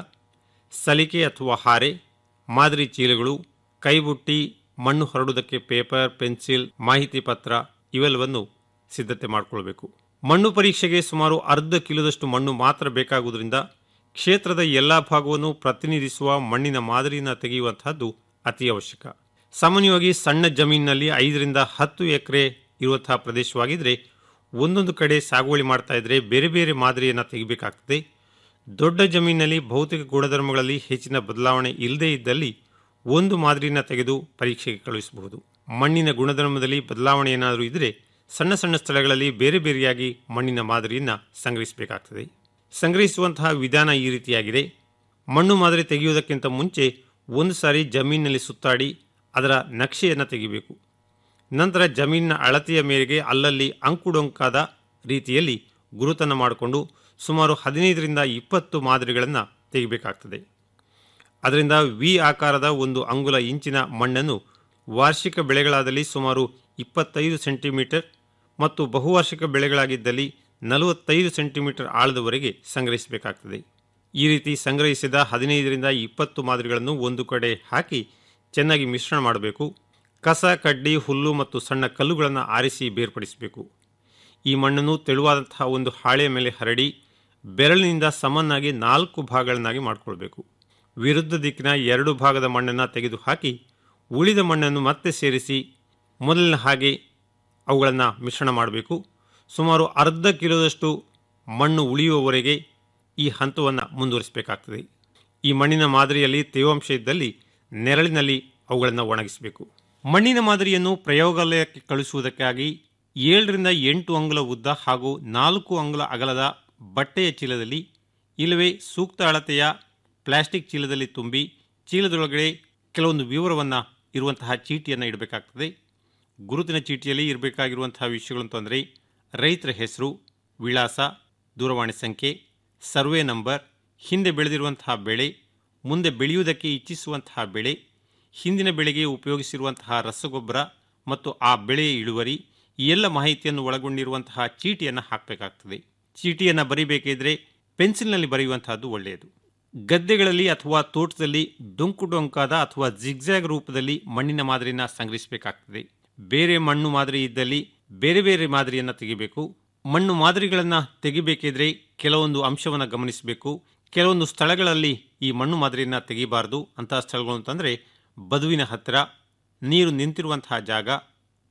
ಸಲಿಕೆ ಅಥವಾ ಹಾರೆ ಮಾದರಿ ಚೀಲಗಳು ಕೈಬುಟ್ಟಿ ಮಣ್ಣು ಹರಡುವುದಕ್ಕೆ ಪೇಪರ್ ಪೆನ್ಸಿಲ್ ಮಾಹಿತಿ ಪತ್ರ ಇವೆಲ್ಲವನ್ನು ಸಿದ್ಧತೆ ಮಾಡಿಕೊಳ್ಬೇಕು ಮಣ್ಣು ಪರೀಕ್ಷೆಗೆ ಸುಮಾರು ಅರ್ಧ ಕಿಲೋದಷ್ಟು ಮಣ್ಣು ಮಾತ್ರ ಬೇಕಾಗುವುದರಿಂದ ಕ್ಷೇತ್ರದ ಎಲ್ಲ ಭಾಗವನ್ನು ಪ್ರತಿನಿಧಿಸುವ ಮಣ್ಣಿನ ಮಾದರಿಯನ್ನು ತೆಗೆಯುವಂತಹದ್ದು ಅತಿ ಅವಶ್ಯಕ ಸಾಮಾನ್ಯವಾಗಿ ಸಣ್ಣ ಜಮೀನಿನಲ್ಲಿ ಐದರಿಂದ ಹತ್ತು ಎಕರೆ ಇರುವಂತಹ ಪ್ರದೇಶವಾಗಿದ್ದರೆ ಒಂದೊಂದು ಕಡೆ ಸಾಗುವಳಿ ಮಾಡ್ತಾ ಇದ್ರೆ ಬೇರೆ ಬೇರೆ ಮಾದರಿಯನ್ನು ತೆಗಿಬೇಕಾಗ್ತದೆ ದೊಡ್ಡ ಜಮೀನಿನಲ್ಲಿ ಭೌತಿಕ ಗುಣಧರ್ಮಗಳಲ್ಲಿ ಹೆಚ್ಚಿನ ಬದಲಾವಣೆ ಇಲ್ಲದೇ ಇದ್ದಲ್ಲಿ ಒಂದು ಮಾದರಿನ ತೆಗೆದು ಪರೀಕ್ಷೆಗೆ ಕಳುಹಿಸಬಹುದು ಮಣ್ಣಿನ ಗುಣಧರ್ಮದಲ್ಲಿ ಬದಲಾವಣೆ ಏನಾದರೂ ಇದ್ದರೆ ಸಣ್ಣ ಸಣ್ಣ ಸ್ಥಳಗಳಲ್ಲಿ ಬೇರೆ ಬೇರೆಯಾಗಿ ಮಣ್ಣಿನ ಮಾದರಿಯನ್ನು ಸಂಗ್ರಹಿಸಬೇಕಾಗ್ತದೆ ಸಂಗ್ರಹಿಸುವಂತಹ ವಿಧಾನ ಈ ರೀತಿಯಾಗಿದೆ ಮಣ್ಣು ಮಾದರಿ ತೆಗೆಯುವುದಕ್ಕಿಂತ ಮುಂಚೆ ಒಂದು ಸಾರಿ ಜಮೀನಿನಲ್ಲಿ ಸುತ್ತಾಡಿ ಅದರ ನಕ್ಷೆಯನ್ನು ತೆಗಿಬೇಕು ನಂತರ ಜಮೀನಿನ ಅಳತೆಯ ಮೇರೆಗೆ ಅಲ್ಲಲ್ಲಿ ಅಂಕುಡೊಂಕಾದ ರೀತಿಯಲ್ಲಿ ಗುರುತನ್ನು ಮಾಡಿಕೊಂಡು ಸುಮಾರು ಹದಿನೈದರಿಂದ ಇಪ್ಪತ್ತು ಮಾದರಿಗಳನ್ನು ತೆಗಿಬೇಕಾಗ್ತದೆ ಅದರಿಂದ ವಿ ಆಕಾರದ ಒಂದು ಅಂಗುಲ ಇಂಚಿನ ಮಣ್ಣನ್ನು ವಾರ್ಷಿಕ ಬೆಳೆಗಳಾದಲ್ಲಿ ಸುಮಾರು ಇಪ್ಪತ್ತೈದು ಸೆಂಟಿಮೀಟರ್ ಮತ್ತು ಬಹುವಾರ್ಷಿಕ ಬೆಳೆಗಳಾಗಿದ್ದಲ್ಲಿ ನಲವತ್ತೈದು ಸೆಂಟಿಮೀಟರ್ ಆಳದವರೆಗೆ ಸಂಗ್ರಹಿಸಬೇಕಾಗ್ತದೆ ಈ ರೀತಿ ಸಂಗ್ರಹಿಸಿದ ಹದಿನೈದರಿಂದ ಇಪ್ಪತ್ತು ಮಾದರಿಗಳನ್ನು ಒಂದು ಕಡೆ ಹಾಕಿ ಚೆನ್ನಾಗಿ ಮಿಶ್ರಣ ಮಾಡಬೇಕು ಕಸ ಕಡ್ಡಿ ಹುಲ್ಲು ಮತ್ತು ಸಣ್ಣ ಕಲ್ಲುಗಳನ್ನು ಆರಿಸಿ ಬೇರ್ಪಡಿಸಬೇಕು ಈ ಮಣ್ಣನ್ನು ತೆಳುವಾದಂತಹ ಒಂದು ಹಾಳೆಯ ಮೇಲೆ ಹರಡಿ ಬೆರಳಿನಿಂದ ಸಮನಾಗಿ ನಾಲ್ಕು ಭಾಗಗಳನ್ನಾಗಿ ಮಾಡಿಕೊಳ್ಬೇಕು ವಿರುದ್ಧ ದಿಕ್ಕಿನ ಎರಡು ಭಾಗದ ಮಣ್ಣನ್ನು ತೆಗೆದುಹಾಕಿ ಉಳಿದ ಮಣ್ಣನ್ನು ಮತ್ತೆ ಸೇರಿಸಿ ಮೊದಲಿನ ಹಾಗೆ ಅವುಗಳನ್ನು ಮಿಶ್ರಣ ಮಾಡಬೇಕು ಸುಮಾರು ಅರ್ಧ ಕಿಲೋದಷ್ಟು ಮಣ್ಣು ಉಳಿಯುವವರೆಗೆ ಈ ಹಂತವನ್ನು ಮುಂದುವರಿಸಬೇಕಾಗ್ತದೆ ಈ ಮಣ್ಣಿನ ಮಾದರಿಯಲ್ಲಿ ತೇವಾಂಶ ಇದ್ದಲ್ಲಿ ನೆರಳಿನಲ್ಲಿ ಅವುಗಳನ್ನು ಒಣಗಿಸಬೇಕು ಮಣ್ಣಿನ ಮಾದರಿಯನ್ನು ಪ್ರಯೋಗಾಲಯಕ್ಕೆ ಕಳುಹಿಸುವುದಕ್ಕಾಗಿ ಏಳರಿಂದ ಎಂಟು ಅಂಗುಲ ಉದ್ದ ಹಾಗೂ ನಾಲ್ಕು ಅಂಗುಲ ಅಗಲದ ಬಟ್ಟೆಯ ಚೀಲದಲ್ಲಿ ಇಲ್ಲವೇ ಸೂಕ್ತ ಅಳತೆಯ ಪ್ಲಾಸ್ಟಿಕ್ ಚೀಲದಲ್ಲಿ ತುಂಬಿ ಚೀಲದೊಳಗಡೆ ಕೆಲವೊಂದು ವಿವರವನ್ನು ಇರುವಂತಹ ಚೀಟಿಯನ್ನು ಇಡಬೇಕಾಗ್ತದೆ ಗುರುತಿನ ಚೀಟಿಯಲ್ಲಿ ಇರಬೇಕಾಗಿರುವಂತಹ ವಿಷಯಗಳು ಅಂತಂದರೆ ರೈತರ ಹೆಸರು ವಿಳಾಸ ದೂರವಾಣಿ ಸಂಖ್ಯೆ ಸರ್ವೆ ನಂಬರ್ ಹಿಂದೆ ಬೆಳೆದಿರುವಂತಹ ಬೆಳೆ ಮುಂದೆ ಬೆಳೆಯುವುದಕ್ಕೆ ಇಚ್ಛಿಸುವಂತಹ ಬೆಳೆ ಹಿಂದಿನ ಬೆಳೆಗೆ ಉಪಯೋಗಿಸಿರುವಂತಹ ರಸಗೊಬ್ಬರ ಮತ್ತು ಆ ಬೆಳೆಯ ಇಳುವರಿ ಈ ಎಲ್ಲ ಮಾಹಿತಿಯನ್ನು ಒಳಗೊಂಡಿರುವಂತಹ ಚೀಟಿಯನ್ನು ಹಾಕಬೇಕಾಗ್ತದೆ ಚೀಟಿಯನ್ನು ಬರೀಬೇಕಿದ್ರೆ ಪೆನ್ಸಿಲ್ನಲ್ಲಿ ಬರೆಯುವಂತಹದ್ದು ಒಳ್ಳೆಯದು ಗದ್ದೆಗಳಲ್ಲಿ ಅಥವಾ ತೋಟದಲ್ಲಿ ಡೊಂಕು ಡೊಂಕಾದ ಅಥವಾ ಜಿಗ್ಜಾಗ್ ರೂಪದಲ್ಲಿ ಮಣ್ಣಿನ ಮಾದರಿನ ಸಂಗ್ರಹಿಸಬೇಕಾಗ್ತದೆ ಬೇರೆ ಮಣ್ಣು ಮಾದರಿ ಇದ್ದಲ್ಲಿ ಬೇರೆ ಬೇರೆ ಮಾದರಿಯನ್ನು ತೆಗಿಬೇಕು ಮಣ್ಣು ಮಾದರಿಗಳನ್ನು ತೆಗಿಬೇಕಿದ್ರೆ ಕೆಲವೊಂದು ಅಂಶವನ್ನು ಗಮನಿಸಬೇಕು ಕೆಲವೊಂದು ಸ್ಥಳಗಳಲ್ಲಿ ಈ ಮಣ್ಣು ಮಾದರಿಯನ್ನು ತೆಗಿಬಾರ್ದು ಅಂತಹ ಸ್ಥಳಗಳು ಅಂತಂದರೆ ಬದುವಿನ ಹತ್ತಿರ ನೀರು ನಿಂತಿರುವಂತಹ ಜಾಗ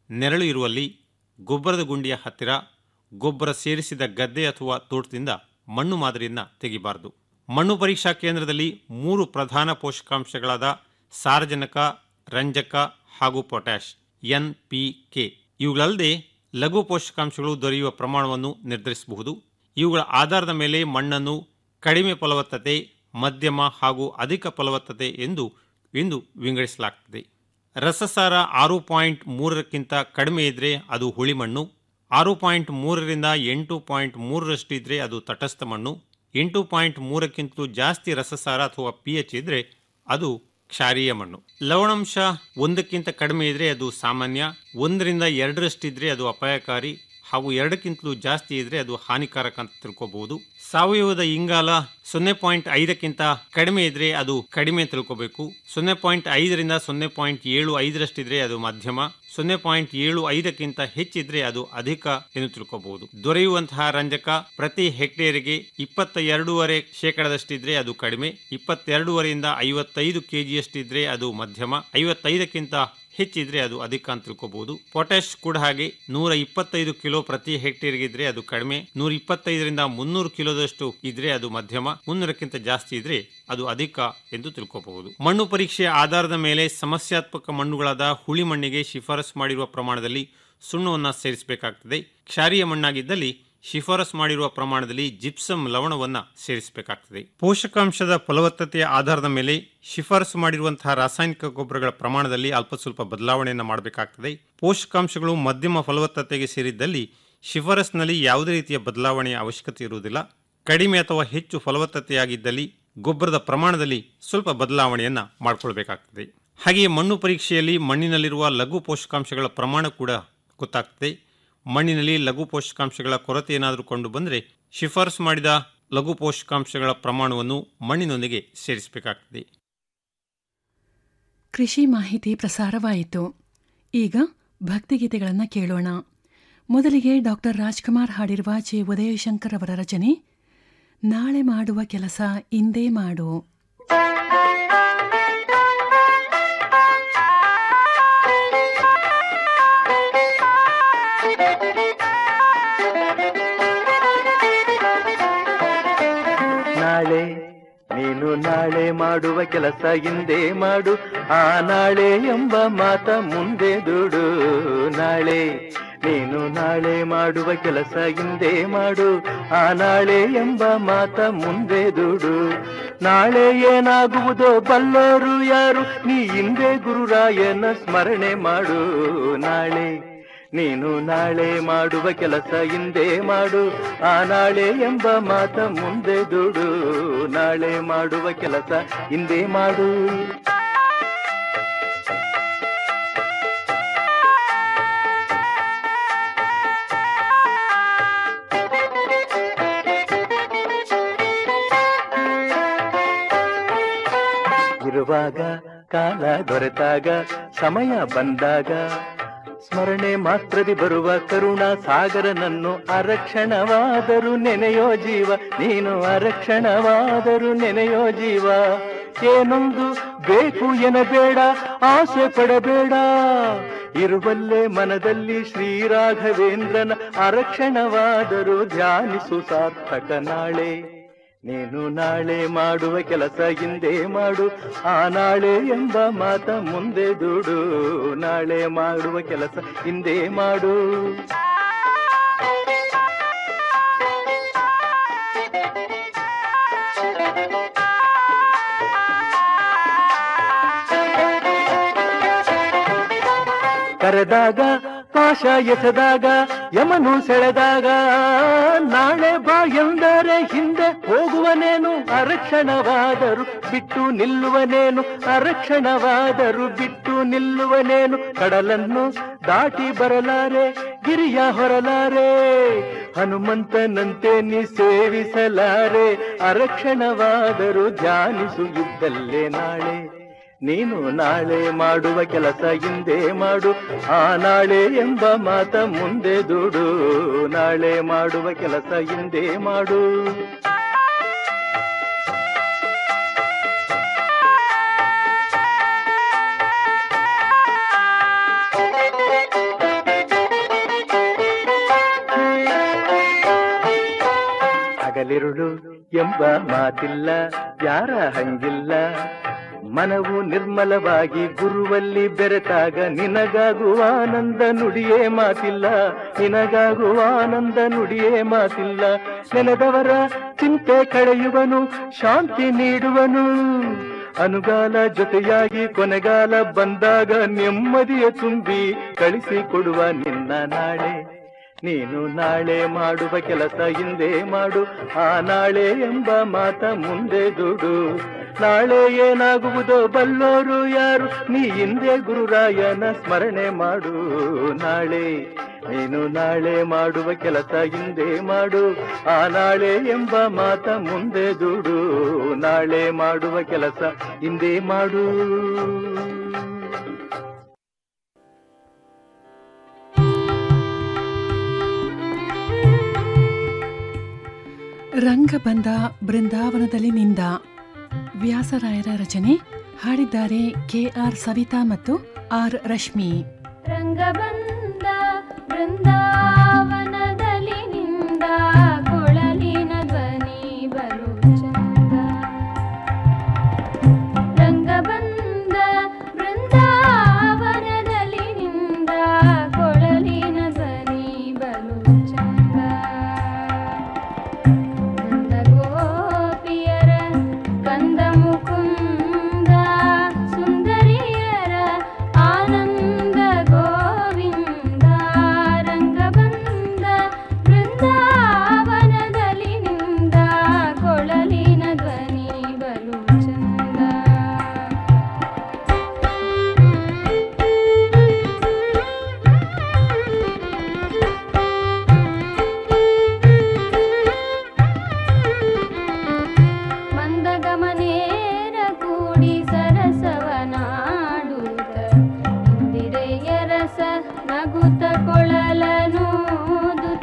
ನೆರಳು ಇರುವಲ್ಲಿ ಗೊಬ್ಬರದ ಗುಂಡಿಯ ಹತ್ತಿರ ಗೊಬ್ಬರ ಸೇರಿಸಿದ ಗದ್ದೆ ಅಥವಾ ತೋಟದಿಂದ ಮಣ್ಣು ಮಾದರಿಯನ್ನು ತೆಗಿಬಾರದು ಮಣ್ಣು ಪರೀಕ್ಷಾ ಕೇಂದ್ರದಲ್ಲಿ ಮೂರು ಪ್ರಧಾನ ಪೋಷಕಾಂಶಗಳಾದ ಸಾರಜನಕ ರಂಜಕ ಹಾಗೂ ಪೊಟ್ಯಾಷ್ ಎನ್ ಪಿ ಕೆ ಇವುಗಳಲ್ಲದೆ ಲಘು ಪೋಷಕಾಂಶಗಳು ದೊರೆಯುವ ಪ್ರಮಾಣವನ್ನು ನಿರ್ಧರಿಸಬಹುದು ಇವುಗಳ ಆಧಾರದ ಮೇಲೆ ಮಣ್ಣನ್ನು ಕಡಿಮೆ ಫಲವತ್ತತೆ ಮಧ್ಯಮ ಹಾಗೂ ಅಧಿಕ ಫಲವತ್ತತೆ ಎಂದು ಎಂದು ವಿಂಗಡಿಸಲಾಗುತ್ತದೆ ರಸಸಾರ ಆರು ಪಾಯಿಂಟ್ ಮೂರಕ್ಕಿಂತ ಕಡಿಮೆ ಇದ್ದರೆ ಅದು ಹುಳಿ ಮಣ್ಣು ಆರು ಪಾಯಿಂಟ್ ಮೂರರಿಂದ ಎಂಟು ಪಾಯಿಂಟ್ ಮೂರರಷ್ಟಿದ್ರೆ ಅದು ತಟಸ್ಥ ಮಣ್ಣು ಎಂಟು ಪಾಯಿಂಟ್ ಮೂರಕ್ಕಿಂತಲೂ ಜಾಸ್ತಿ ರಸಸಾರ ಅಥವಾ ಪಿ ಎಚ್ ಇದ್ರೆ ಅದು ಕ್ಷಾರೀಯ ಮಣ್ಣು ಲವಣಾಂಶ ಒಂದಕ್ಕಿಂತ ಕಡಿಮೆ ಇದ್ರೆ ಅದು ಸಾಮಾನ್ಯ ಒಂದರಿಂದ ಎರಡರಷ್ಟಿದ್ರೆ ಅದು ಅಪಾಯಕಾರಿ ಹಾಗೂ ಎರಡಕ್ಕಿಂತಲೂ ಜಾಸ್ತಿ ಇದ್ರೆ ಅದು ಹಾನಿಕಾರಕ ಅಂತ ತಿಳ್ಕೋಬಹುದು ಸಾವಯವದ ಇಂಗಾಲ ಸೊನ್ನೆ ಪಾಯಿಂಟ್ ಐದಕ್ಕಿಂತ ಕಡಿಮೆ ಇದ್ರೆ ಅದು ಕಡಿಮೆ ತಿಳ್ಕೋಬೇಕು ಸೊನ್ನೆ ಪಾಯಿಂಟ್ ಐದರಿಂದ ಸೊನ್ನೆ ಪಾಯಿಂಟ್ ಏಳು ಐದರಷ್ಟಿದ್ರೆ ಅದು ಮಧ್ಯಮ ಸೊನ್ನೆ ಪಾಯಿಂಟ್ ಏಳು ಐದಕ್ಕಿಂತ ಹೆಚ್ಚಿದ್ರೆ ಅದು ಅಧಿಕ ಎಂದು ತಿಳ್ಕೋಬಹುದು ದೊರೆಯುವಂತಹ ರಂಜಕ ಪ್ರತಿ ಹೆಕ್ಟೇರಿಗೆ ಇಪ್ಪತ್ತ ಎರಡೂವರೆ ಶೇಕಡದಷ್ಟಿದ್ರೆ ಅದು ಕಡಿಮೆ ಇಪ್ಪತ್ತೆರಡೂವರೆಯಿಂದ ಐವತ್ತೈದು ಕೆಜಿಯಷ್ಟಿದ್ರೆ ಅದು ಮಧ್ಯಮ ಐವತ್ತೈದಕ್ಕಿಂತ ಹೆಚ್ಚಿದ್ರೆ ಅದು ಅಧಿಕ ಅಂತ ತಿಳ್ಕೋಬಹುದು ಪೊಟ್ಯಾಶ್ ಕೂಡ ಹಾಗೆ ನೂರ ಇಪ್ಪತ್ತೈದು ಕಿಲೋ ಪ್ರತಿ ಹೆಕ್ಟೇರ್ಗೆ ಇದ್ರೆ ಅದು ಕಡಿಮೆ ನೂರ ಇಪ್ಪತ್ತೈದರಿಂದ ಮುನ್ನೂರು ಕಿಲೋದಷ್ಟು ಇದ್ರೆ ಅದು ಮಧ್ಯಮ ಮುನ್ನೂರಕ್ಕಿಂತ ಜಾಸ್ತಿ ಇದ್ರೆ ಅದು ಅಧಿಕ ಎಂದು ತಿಳ್ಕೋಬಹುದು ಮಣ್ಣು ಪರೀಕ್ಷೆಯ ಆಧಾರದ ಮೇಲೆ ಸಮಸ್ಯಾತ್ಮಕ ಮಣ್ಣುಗಳಾದ ಹುಳಿ ಮಣ್ಣಿಗೆ ಶಿಫಾರಸು ಮಾಡಿರುವ ಪ್ರಮಾಣದಲ್ಲಿ ಸುಣ್ಣವನ್ನು ಸೇರಿಸಬೇಕಾಗ್ತದೆ ಕ್ಷಾರೀಯ ಮಣ್ಣಾಗಿದ್ದಲ್ಲಿ ಶಿಫಾರಸು ಮಾಡಿರುವ ಪ್ರಮಾಣದಲ್ಲಿ ಜಿಪ್ಸಮ್ ಲವಣವನ್ನು ಸೇರಿಸಬೇಕಾಗ್ತದೆ ಪೋಷಕಾಂಶದ ಫಲವತ್ತತೆಯ ಆಧಾರದ ಮೇಲೆ ಶಿಫಾರಸು ಮಾಡಿರುವಂತಹ ರಾಸಾಯನಿಕ ಗೊಬ್ಬರಗಳ ಪ್ರಮಾಣದಲ್ಲಿ ಅಲ್ಪ ಸ್ವಲ್ಪ ಬದಲಾವಣೆಯನ್ನು ಮಾಡಬೇಕಾಗ್ತದೆ ಪೋಷಕಾಂಶಗಳು ಮಧ್ಯಮ ಫಲವತ್ತತೆಗೆ ಸೇರಿದ್ದಲ್ಲಿ ಶಿಫಾರಸ್ನಲ್ಲಿ ಯಾವುದೇ ರೀತಿಯ ಬದಲಾವಣೆಯ ಅವಶ್ಯಕತೆ ಇರುವುದಿಲ್ಲ ಕಡಿಮೆ ಅಥವಾ ಹೆಚ್ಚು ಫಲವತ್ತತೆಯಾಗಿದ್ದಲ್ಲಿ ಗೊಬ್ಬರದ ಪ್ರಮಾಣದಲ್ಲಿ ಸ್ವಲ್ಪ ಬದಲಾವಣೆಯನ್ನು ಮಾಡಿಕೊಳ್ಬೇಕಾಗ್ತದೆ ಹಾಗೆಯೇ ಮಣ್ಣು ಪರೀಕ್ಷೆಯಲ್ಲಿ ಮಣ್ಣಿನಲ್ಲಿರುವ ಲಘು ಪೋಷಕಾಂಶಗಳ ಪ್ರಮಾಣ ಕೂಡ ಗೊತ್ತಾಗ್ತದೆ ಮಣ್ಣಿನಲ್ಲಿ ಲಘು ಪೋಷಕಾಂಶಗಳ ಕೊರತೆ ಏನಾದರೂ ಕಂಡು ಬಂದರೆ ಶಿಫಾರಸು ಮಾಡಿದ ಲಘು ಪೋಷಕಾಂಶಗಳ ಪ್ರಮಾಣವನ್ನು ಮಣ್ಣಿನೊಂದಿಗೆ ಸೇರಿಸಬೇಕಾಗ್ತದೆ ಕೃಷಿ ಮಾಹಿತಿ ಪ್ರಸಾರವಾಯಿತು ಈಗ ಭಕ್ತಿಗೀತೆಗಳನ್ನು ಕೇಳೋಣ ಮೊದಲಿಗೆ ಡಾಕ್ಟರ್ ರಾಜ್ಕುಮಾರ್ ಹಾಡಿರುವ ಜೆ ಉದಯಶಂಕರ್ ಅವರ ರಚನೆ ನಾಳೆ ಮಾಡುವ ಕೆಲಸ ಇಂದೇ ಮಾಡು ನಾಳೆ ನೀನು ನಾಳೆ ಮಾಡುವ ಕೆಲಸ ಹಿಂದೆ ಮಾಡು ಆ ನಾಳೆ ಎಂಬ ಮಾತ ಮುಂದೆ ದುಡು ನಾಳೆ ನೀನು ನಾಳೆ ಮಾಡುವ ಕೆಲಸ ಹಿಂದೆ ಮಾಡು ಆ ನಾಳೆ ಎಂಬ ಮಾತ ಮುಂದೆ ದುಡು ನಾಳೆ ಏನಾಗುವುದೋ ಬಲ್ಲೋರು ಯಾರು ನೀ ಹಿಂದೆ ಗುರುರಾಯನ ಸ್ಮರಣೆ ಮಾಡು ನಾಳೆ ನೀನು ನಾಳೆ ಮಾಡುವ ಕೆಲಸ ಹಿಂದೆ ಮಾಡು ಆ ನಾಳೆ ಎಂಬ ಮಾತ ಮುಂದೆ ದುಡು ನಾಳೆ ಮಾಡುವ ಕೆಲಸ ಹಿಂದೆ ಮಾಡು ಇರುವಾಗ ಕಾಲ ದೊರೆತಾಗ ಸಮಯ ಬಂದಾಗ ಸ್ಮರಣೆ ಮಾತ್ರದಿ ಬರುವ ಕರುಣ ಸಾಗರನನ್ನು ಅರಕ್ಷಣವಾದರೂ ನೆನೆಯೋ ಜೀವ ನೀನು ಅರಕ್ಷಣವಾದರೂ ನೆನೆಯೋ ಜೀವ ಏನೊಂದು ಬೇಕು ಎನಬೇಡ ಆಸೆ ಪಡಬೇಡ ಇರುವಲ್ಲೇ ಮನದಲ್ಲಿ ಶ್ರೀರಾಘವೇಂದ್ರನ ಅರಕ್ಷಣವಾದರೂ ಧ್ಯಾನಿಸು ಸಾರ್ಥಕ ನಾಳೆ ನೀನು ನಾಳೆ ಮಾಡುವ ಕೆಲಸ ಹಿಂದೆ ಮಾಡು ಆ ನಾಳೆ ಎಂಬ ಮಾತ ಮುಂದೆ ದುಡು ನಾಳೆ ಮಾಡುವ ಕೆಲಸ ಹಿಂದೆ ಮಾಡು ಕರೆದಾಗ ಪಾಶ ಎಸೆದಾಗ ಯಮನು ಸೆಳೆದಾಗ ನಾಳೆ ಬಾ ಎಂದರೆ ಹಿಂದೆ ಹೋಗುವನೇನು ಅರಕ್ಷಣವಾದರು ಬಿಟ್ಟು ನಿಲ್ಲುವನೇನು ಅರಕ್ಷಣವಾದರು ಬಿಟ್ಟು ನಿಲ್ಲುವನೇನು ಕಡಲನ್ನು ದಾಟಿ ಬರಲಾರೆ ಗಿರಿಯ ಹೊರಲಾರೆ ಹನುಮಂತನಂತೆ ನೀ ಸೇವಿಸಲಾರೆ ಅರಕ್ಷಣವಾದರು ಧ್ಯಾನಿಸು ಇದ್ದಲ್ಲೇ ನಾಳೆ ನೀನು ನಾಳೆ ಮಾಡುವ ಕೆಲಸ ಹಿಂದೆ ಮಾಡು ಆ ನಾಳೆ ಎಂಬ ಮಾತ ಮುಂದೆ ದುಡು ನಾಳೆ ಮಾಡುವ ಕೆಲಸ ಹಿಂದೆ ಮಾಡು ಹಗಲಿರುಳು ಎಂಬ ಮಾತಿಲ್ಲ ಯಾರ ಹಂಗಿಲ್ಲ ಮನವು ನಿರ್ಮಲವಾಗಿ ಗುರುವಲ್ಲಿ ಬೆರೆತಾಗ ನಿನಗಾಗುವ ಆನಂದ ನುಡಿಯೇ ಮಾತಿಲ್ಲ ನಿನಗಾಗುವ ಆನಂದ ನುಡಿಯೇ ಮಾತಿಲ್ಲ ನೆನೆದವರ ಚಿಂತೆ ಕಳೆಯುವನು ಶಾಂತಿ ನೀಡುವನು ಅನುಗಾಲ ಜೊತೆಯಾಗಿ ಕೊನೆಗಾಲ ಬಂದಾಗ ನೆಮ್ಮದಿಯ ತುಂಬಿ ಕಳಿಸಿಕೊಡುವ ನಿನ್ನ ನಾಳೆ ನೀನು ನಾಳೆ ಮಾಡುವ ಕೆಲಸ ಹಿಂದೆ ಮಾಡು ಆ ನಾಳೆ ಎಂಬ ಮಾತ ಮುಂದೆ ದುಡು ನಾಳೆ ಏನಾಗುವುದೋ ಬಲ್ಲೋರು ಯಾರು ನೀ ಹಿಂದೆ ಗುರುರಾಯನ ಸ್ಮರಣೆ ಮಾಡು ನಾಳೆ ನೀನು ನಾಳೆ ಮಾಡುವ ಕೆಲಸ ಹಿಂದೆ ಮಾಡು ಆ ನಾಳೆ ಎಂಬ ಮಾತ ಮುಂದೆ ದುಡು ನಾಳೆ ಮಾಡುವ ಕೆಲಸ ಹಿಂದೆ ಮಾಡು ರಂಗಬಂಧ ಬೃಂದಾವನದಲ್ಲಿ ನಿಂದ ವ್ಯಾಸರಾಯರ ರಚನೆ ಹಾಡಿದ್ದಾರೆ ಕೆ ಆರ್ ಸವಿತಾ ಮತ್ತು ಆರ್ ರಶ್ಮಿ ರಂಗಬಂದ ಬೃಂದಾವನದಲ್ಲಿ ನಿಂದ ಕೊಳಲಿನ ಧ್ವನಿ ಬರು ಚಂದ ರಂಗಬಂದ ಬೃಂದಾವನದಲ್ಲಿ ನಿಂದ ಕೊಳಲಿನ ಧ್ವನಿ ಬರು ಚಂದ ನಂದ ಗೋಪಿಯರ ಕಂದ ಮುಕುಂದ ಸುಂದರಿಯರ ಆನಂದ ಗೋವಿಂದ ರಂಗಬಂದ ಬೃಂದಾವನದಲ್ಲಿ ನಿಂದ ಕೊಳಲಿನ ಧ್ವನಿ ಬಲು ಚಂದ ಮಂದಗಮನೇರ ಕೂಡಿ ಸರಸವನಾಡುತ್ತ ಇಂದಿರೆಯ ರಸ ನಗುತ್ತ ಕೊಳಲನೂದುತ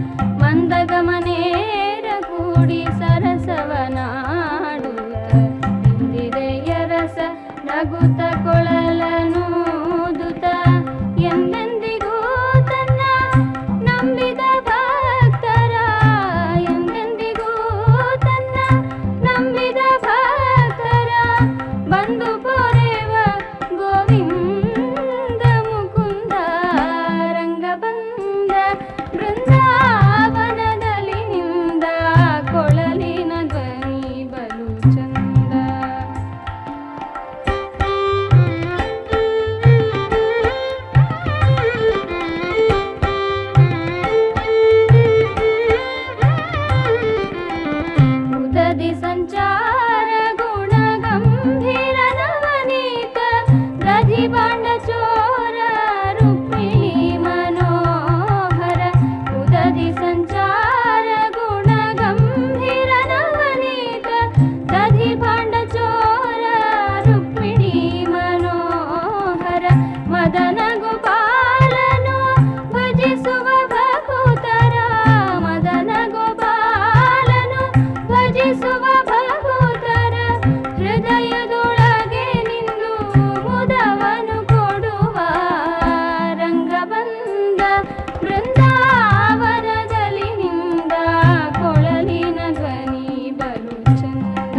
ಮಂದಗಮನೇರ ಕೂಡಿ ಸರಸವನಾಡುತ್ತ ಇಂದಿರೆಯ ರಸ ನಗುತ್ತ ಕೊಳಲನೂದುತ ಎಂದೆಂದಿಗೂ ತನ್ನ ನಂಬಿದ ಭಕ್ತರ ಎಂದೆಂದಿಗೂ ತನ್ನ ನಂಬಿದ ಭಕ್ತರ ಬಂದು ಪೊರೆವ ಗೋವಿಂದ ಮುಕುಂದ ರಂಗಬಂದ ಬೃಂದಾವನದಲ್ಲಿ ನಿಂದ ಕೊಳಲಿನ ಧ್ವನಿ ಬಲು ಚಂದ ಉದದಿ ಸಂಚಾರ ಗುಣ ಗಂಭೀರ ನವನೀತ ದಧಿ ಬಾಂಡ ಚೋರ ರುಕ್ಮಿಣಿ ಮನೋಹರ ಉದದಿ ಸಂಚಾರ ಗುಣ ಗಂಭೀರ ನವನೀತ ದಧಿ ಬಾಂಡ ಚೋರ ರುಕ್ಮಿಣಿ ಮನೋಹರ ಮದನ ಗೋಪಾಲನು ಭಜಿಸುವ ಭಕುತರ ಮದನ ಗೋಪಾಲನು ಭಜಿಸುವ ಭಕುತರ ಹೃದಯದೊಳಗೆ ನಿಂದು ಮುದವನು ಕೊಡುವ ರಂಗಬಂದ ಬೃಂದಾವನದಲ್ಲಿ ನಿಂದ ಕೊಳಲಿನ ಧ್ವನಿ ಬಲು ಚಂದ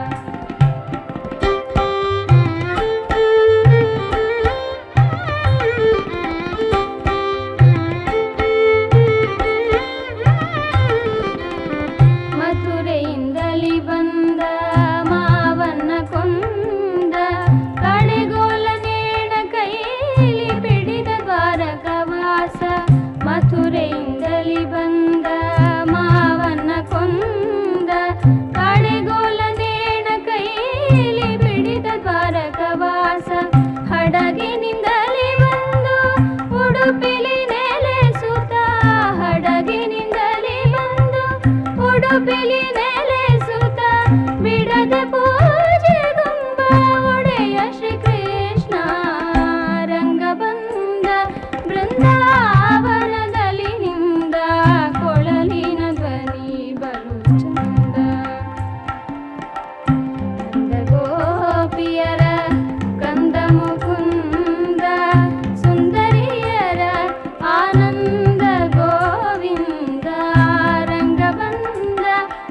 ಮಥುರೆಯಿಂದಲಿ ಬಂದ ಮಾವನ್ನ ಕೊಂದ ಕಡೆಗೋಲ ನೇಣ ಕೈಲಿ ಬಿಡಿದ ದ್ವಾರಕವಾಸ ಮಥುರೆಯಿಂದಲಿ ಬಂದ ಮಾವನ್ನ ಕೊಂದ ಕಡೆಗೋಲ ನೇಣ ಕೈಲಿ ಬಿಡಿದ ದ್ವಾರಕವಾಸ ಹಡಗಿನಿಂದಲಿ ಬಂದು ಉಡುಪಿಲಿ ನೆಲೆಸುತ್ತ ಹಡಗಿನಿಂದಲಿ ಬಂದು ಉಡುಪಿಲಿ ನೆಲೆಸುತ್ತ ಬಿಡದ ಪೂಜೆಗುಂಬ ಒಡೆಯ ಶ್ರೀಕೃಷ್ಣ ರಂಗಬಂದ ಬೃಂದಾವನದಲ್ಲಿ ನಿಂದ ಕೊಳಲಿನ ಧ್ವನಿ ಬಲು ಚಂದ ನಂದ ಗೋಪಿಯರ ಕಂದ ಮುಕುಂದ ಸುಂದರಿಯರ ಆನಂದ ಗೋವಿಂದ ರಂಗಬಂದ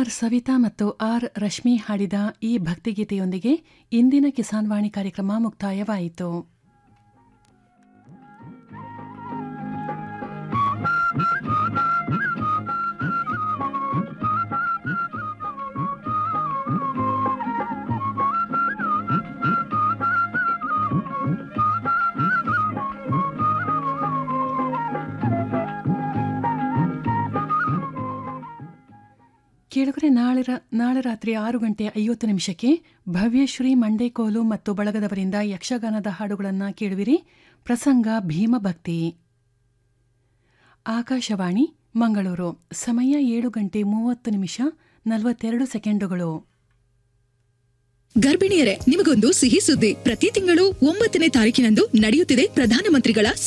ಆರ್ ಸವಿತಾ ಮತ್ತು ಆರ್ ರಶ್ಮಿ ಹಾಡಿದ ಈ ಭಕ್ತಿಗೀತೆಯೊಂದಿಗೆ ಇಂದಿನ ಕಿಸಾನ್ ವಾಣಿ ಕಾರ್ಯಕ್ರಮ ಮುಕ್ತಾಯವಾಯಿತು ಕೇಳುಗರೆ ನಾಳೆ ರಾ- ನಾಳೆ ರಾತ್ರಿ ಆರು ಗಂಟೆ ಐವತ್ತು ನಿಮಿಷಕ್ಕೆ ಭವ್ಯಶ್ರೀ ಮಂಡೇಕೋಲು ಮತ್ತು ಬಳಗದವರಿಂದ ಯಕ್ಷಗಾನದ ಹಾಡುಗಳನ್ನು ಕೇಳುವಿರಿ ಪ್ರಸಂಗ ಭೀಮಭಕ್ತಿ ಆಕಾಶವಾಣಿ ಮಂಗಳೂರು ಸಮಯ ಏಳು ಗಂಟೆ ಮೂವತ್ತು ನಿಮಿಷ ನಲವತ್ತೆರಡು ಸೆಕೆಂಡುಗಳು ಗರ್ಭಿಣಿಯರೇ ನಿಮಗೊಂದು ಸಿಹಿ ಸುದ್ದಿ ಪ್ರತಿ ತಿಂಗಳು ಒಂಬತ್ತನೇ ತಾರೀಕಿನಂದು ನಡೆಯುತ್ತಿದೆ ಪ್ರಧಾನಮಂತ್ರಿಗಳ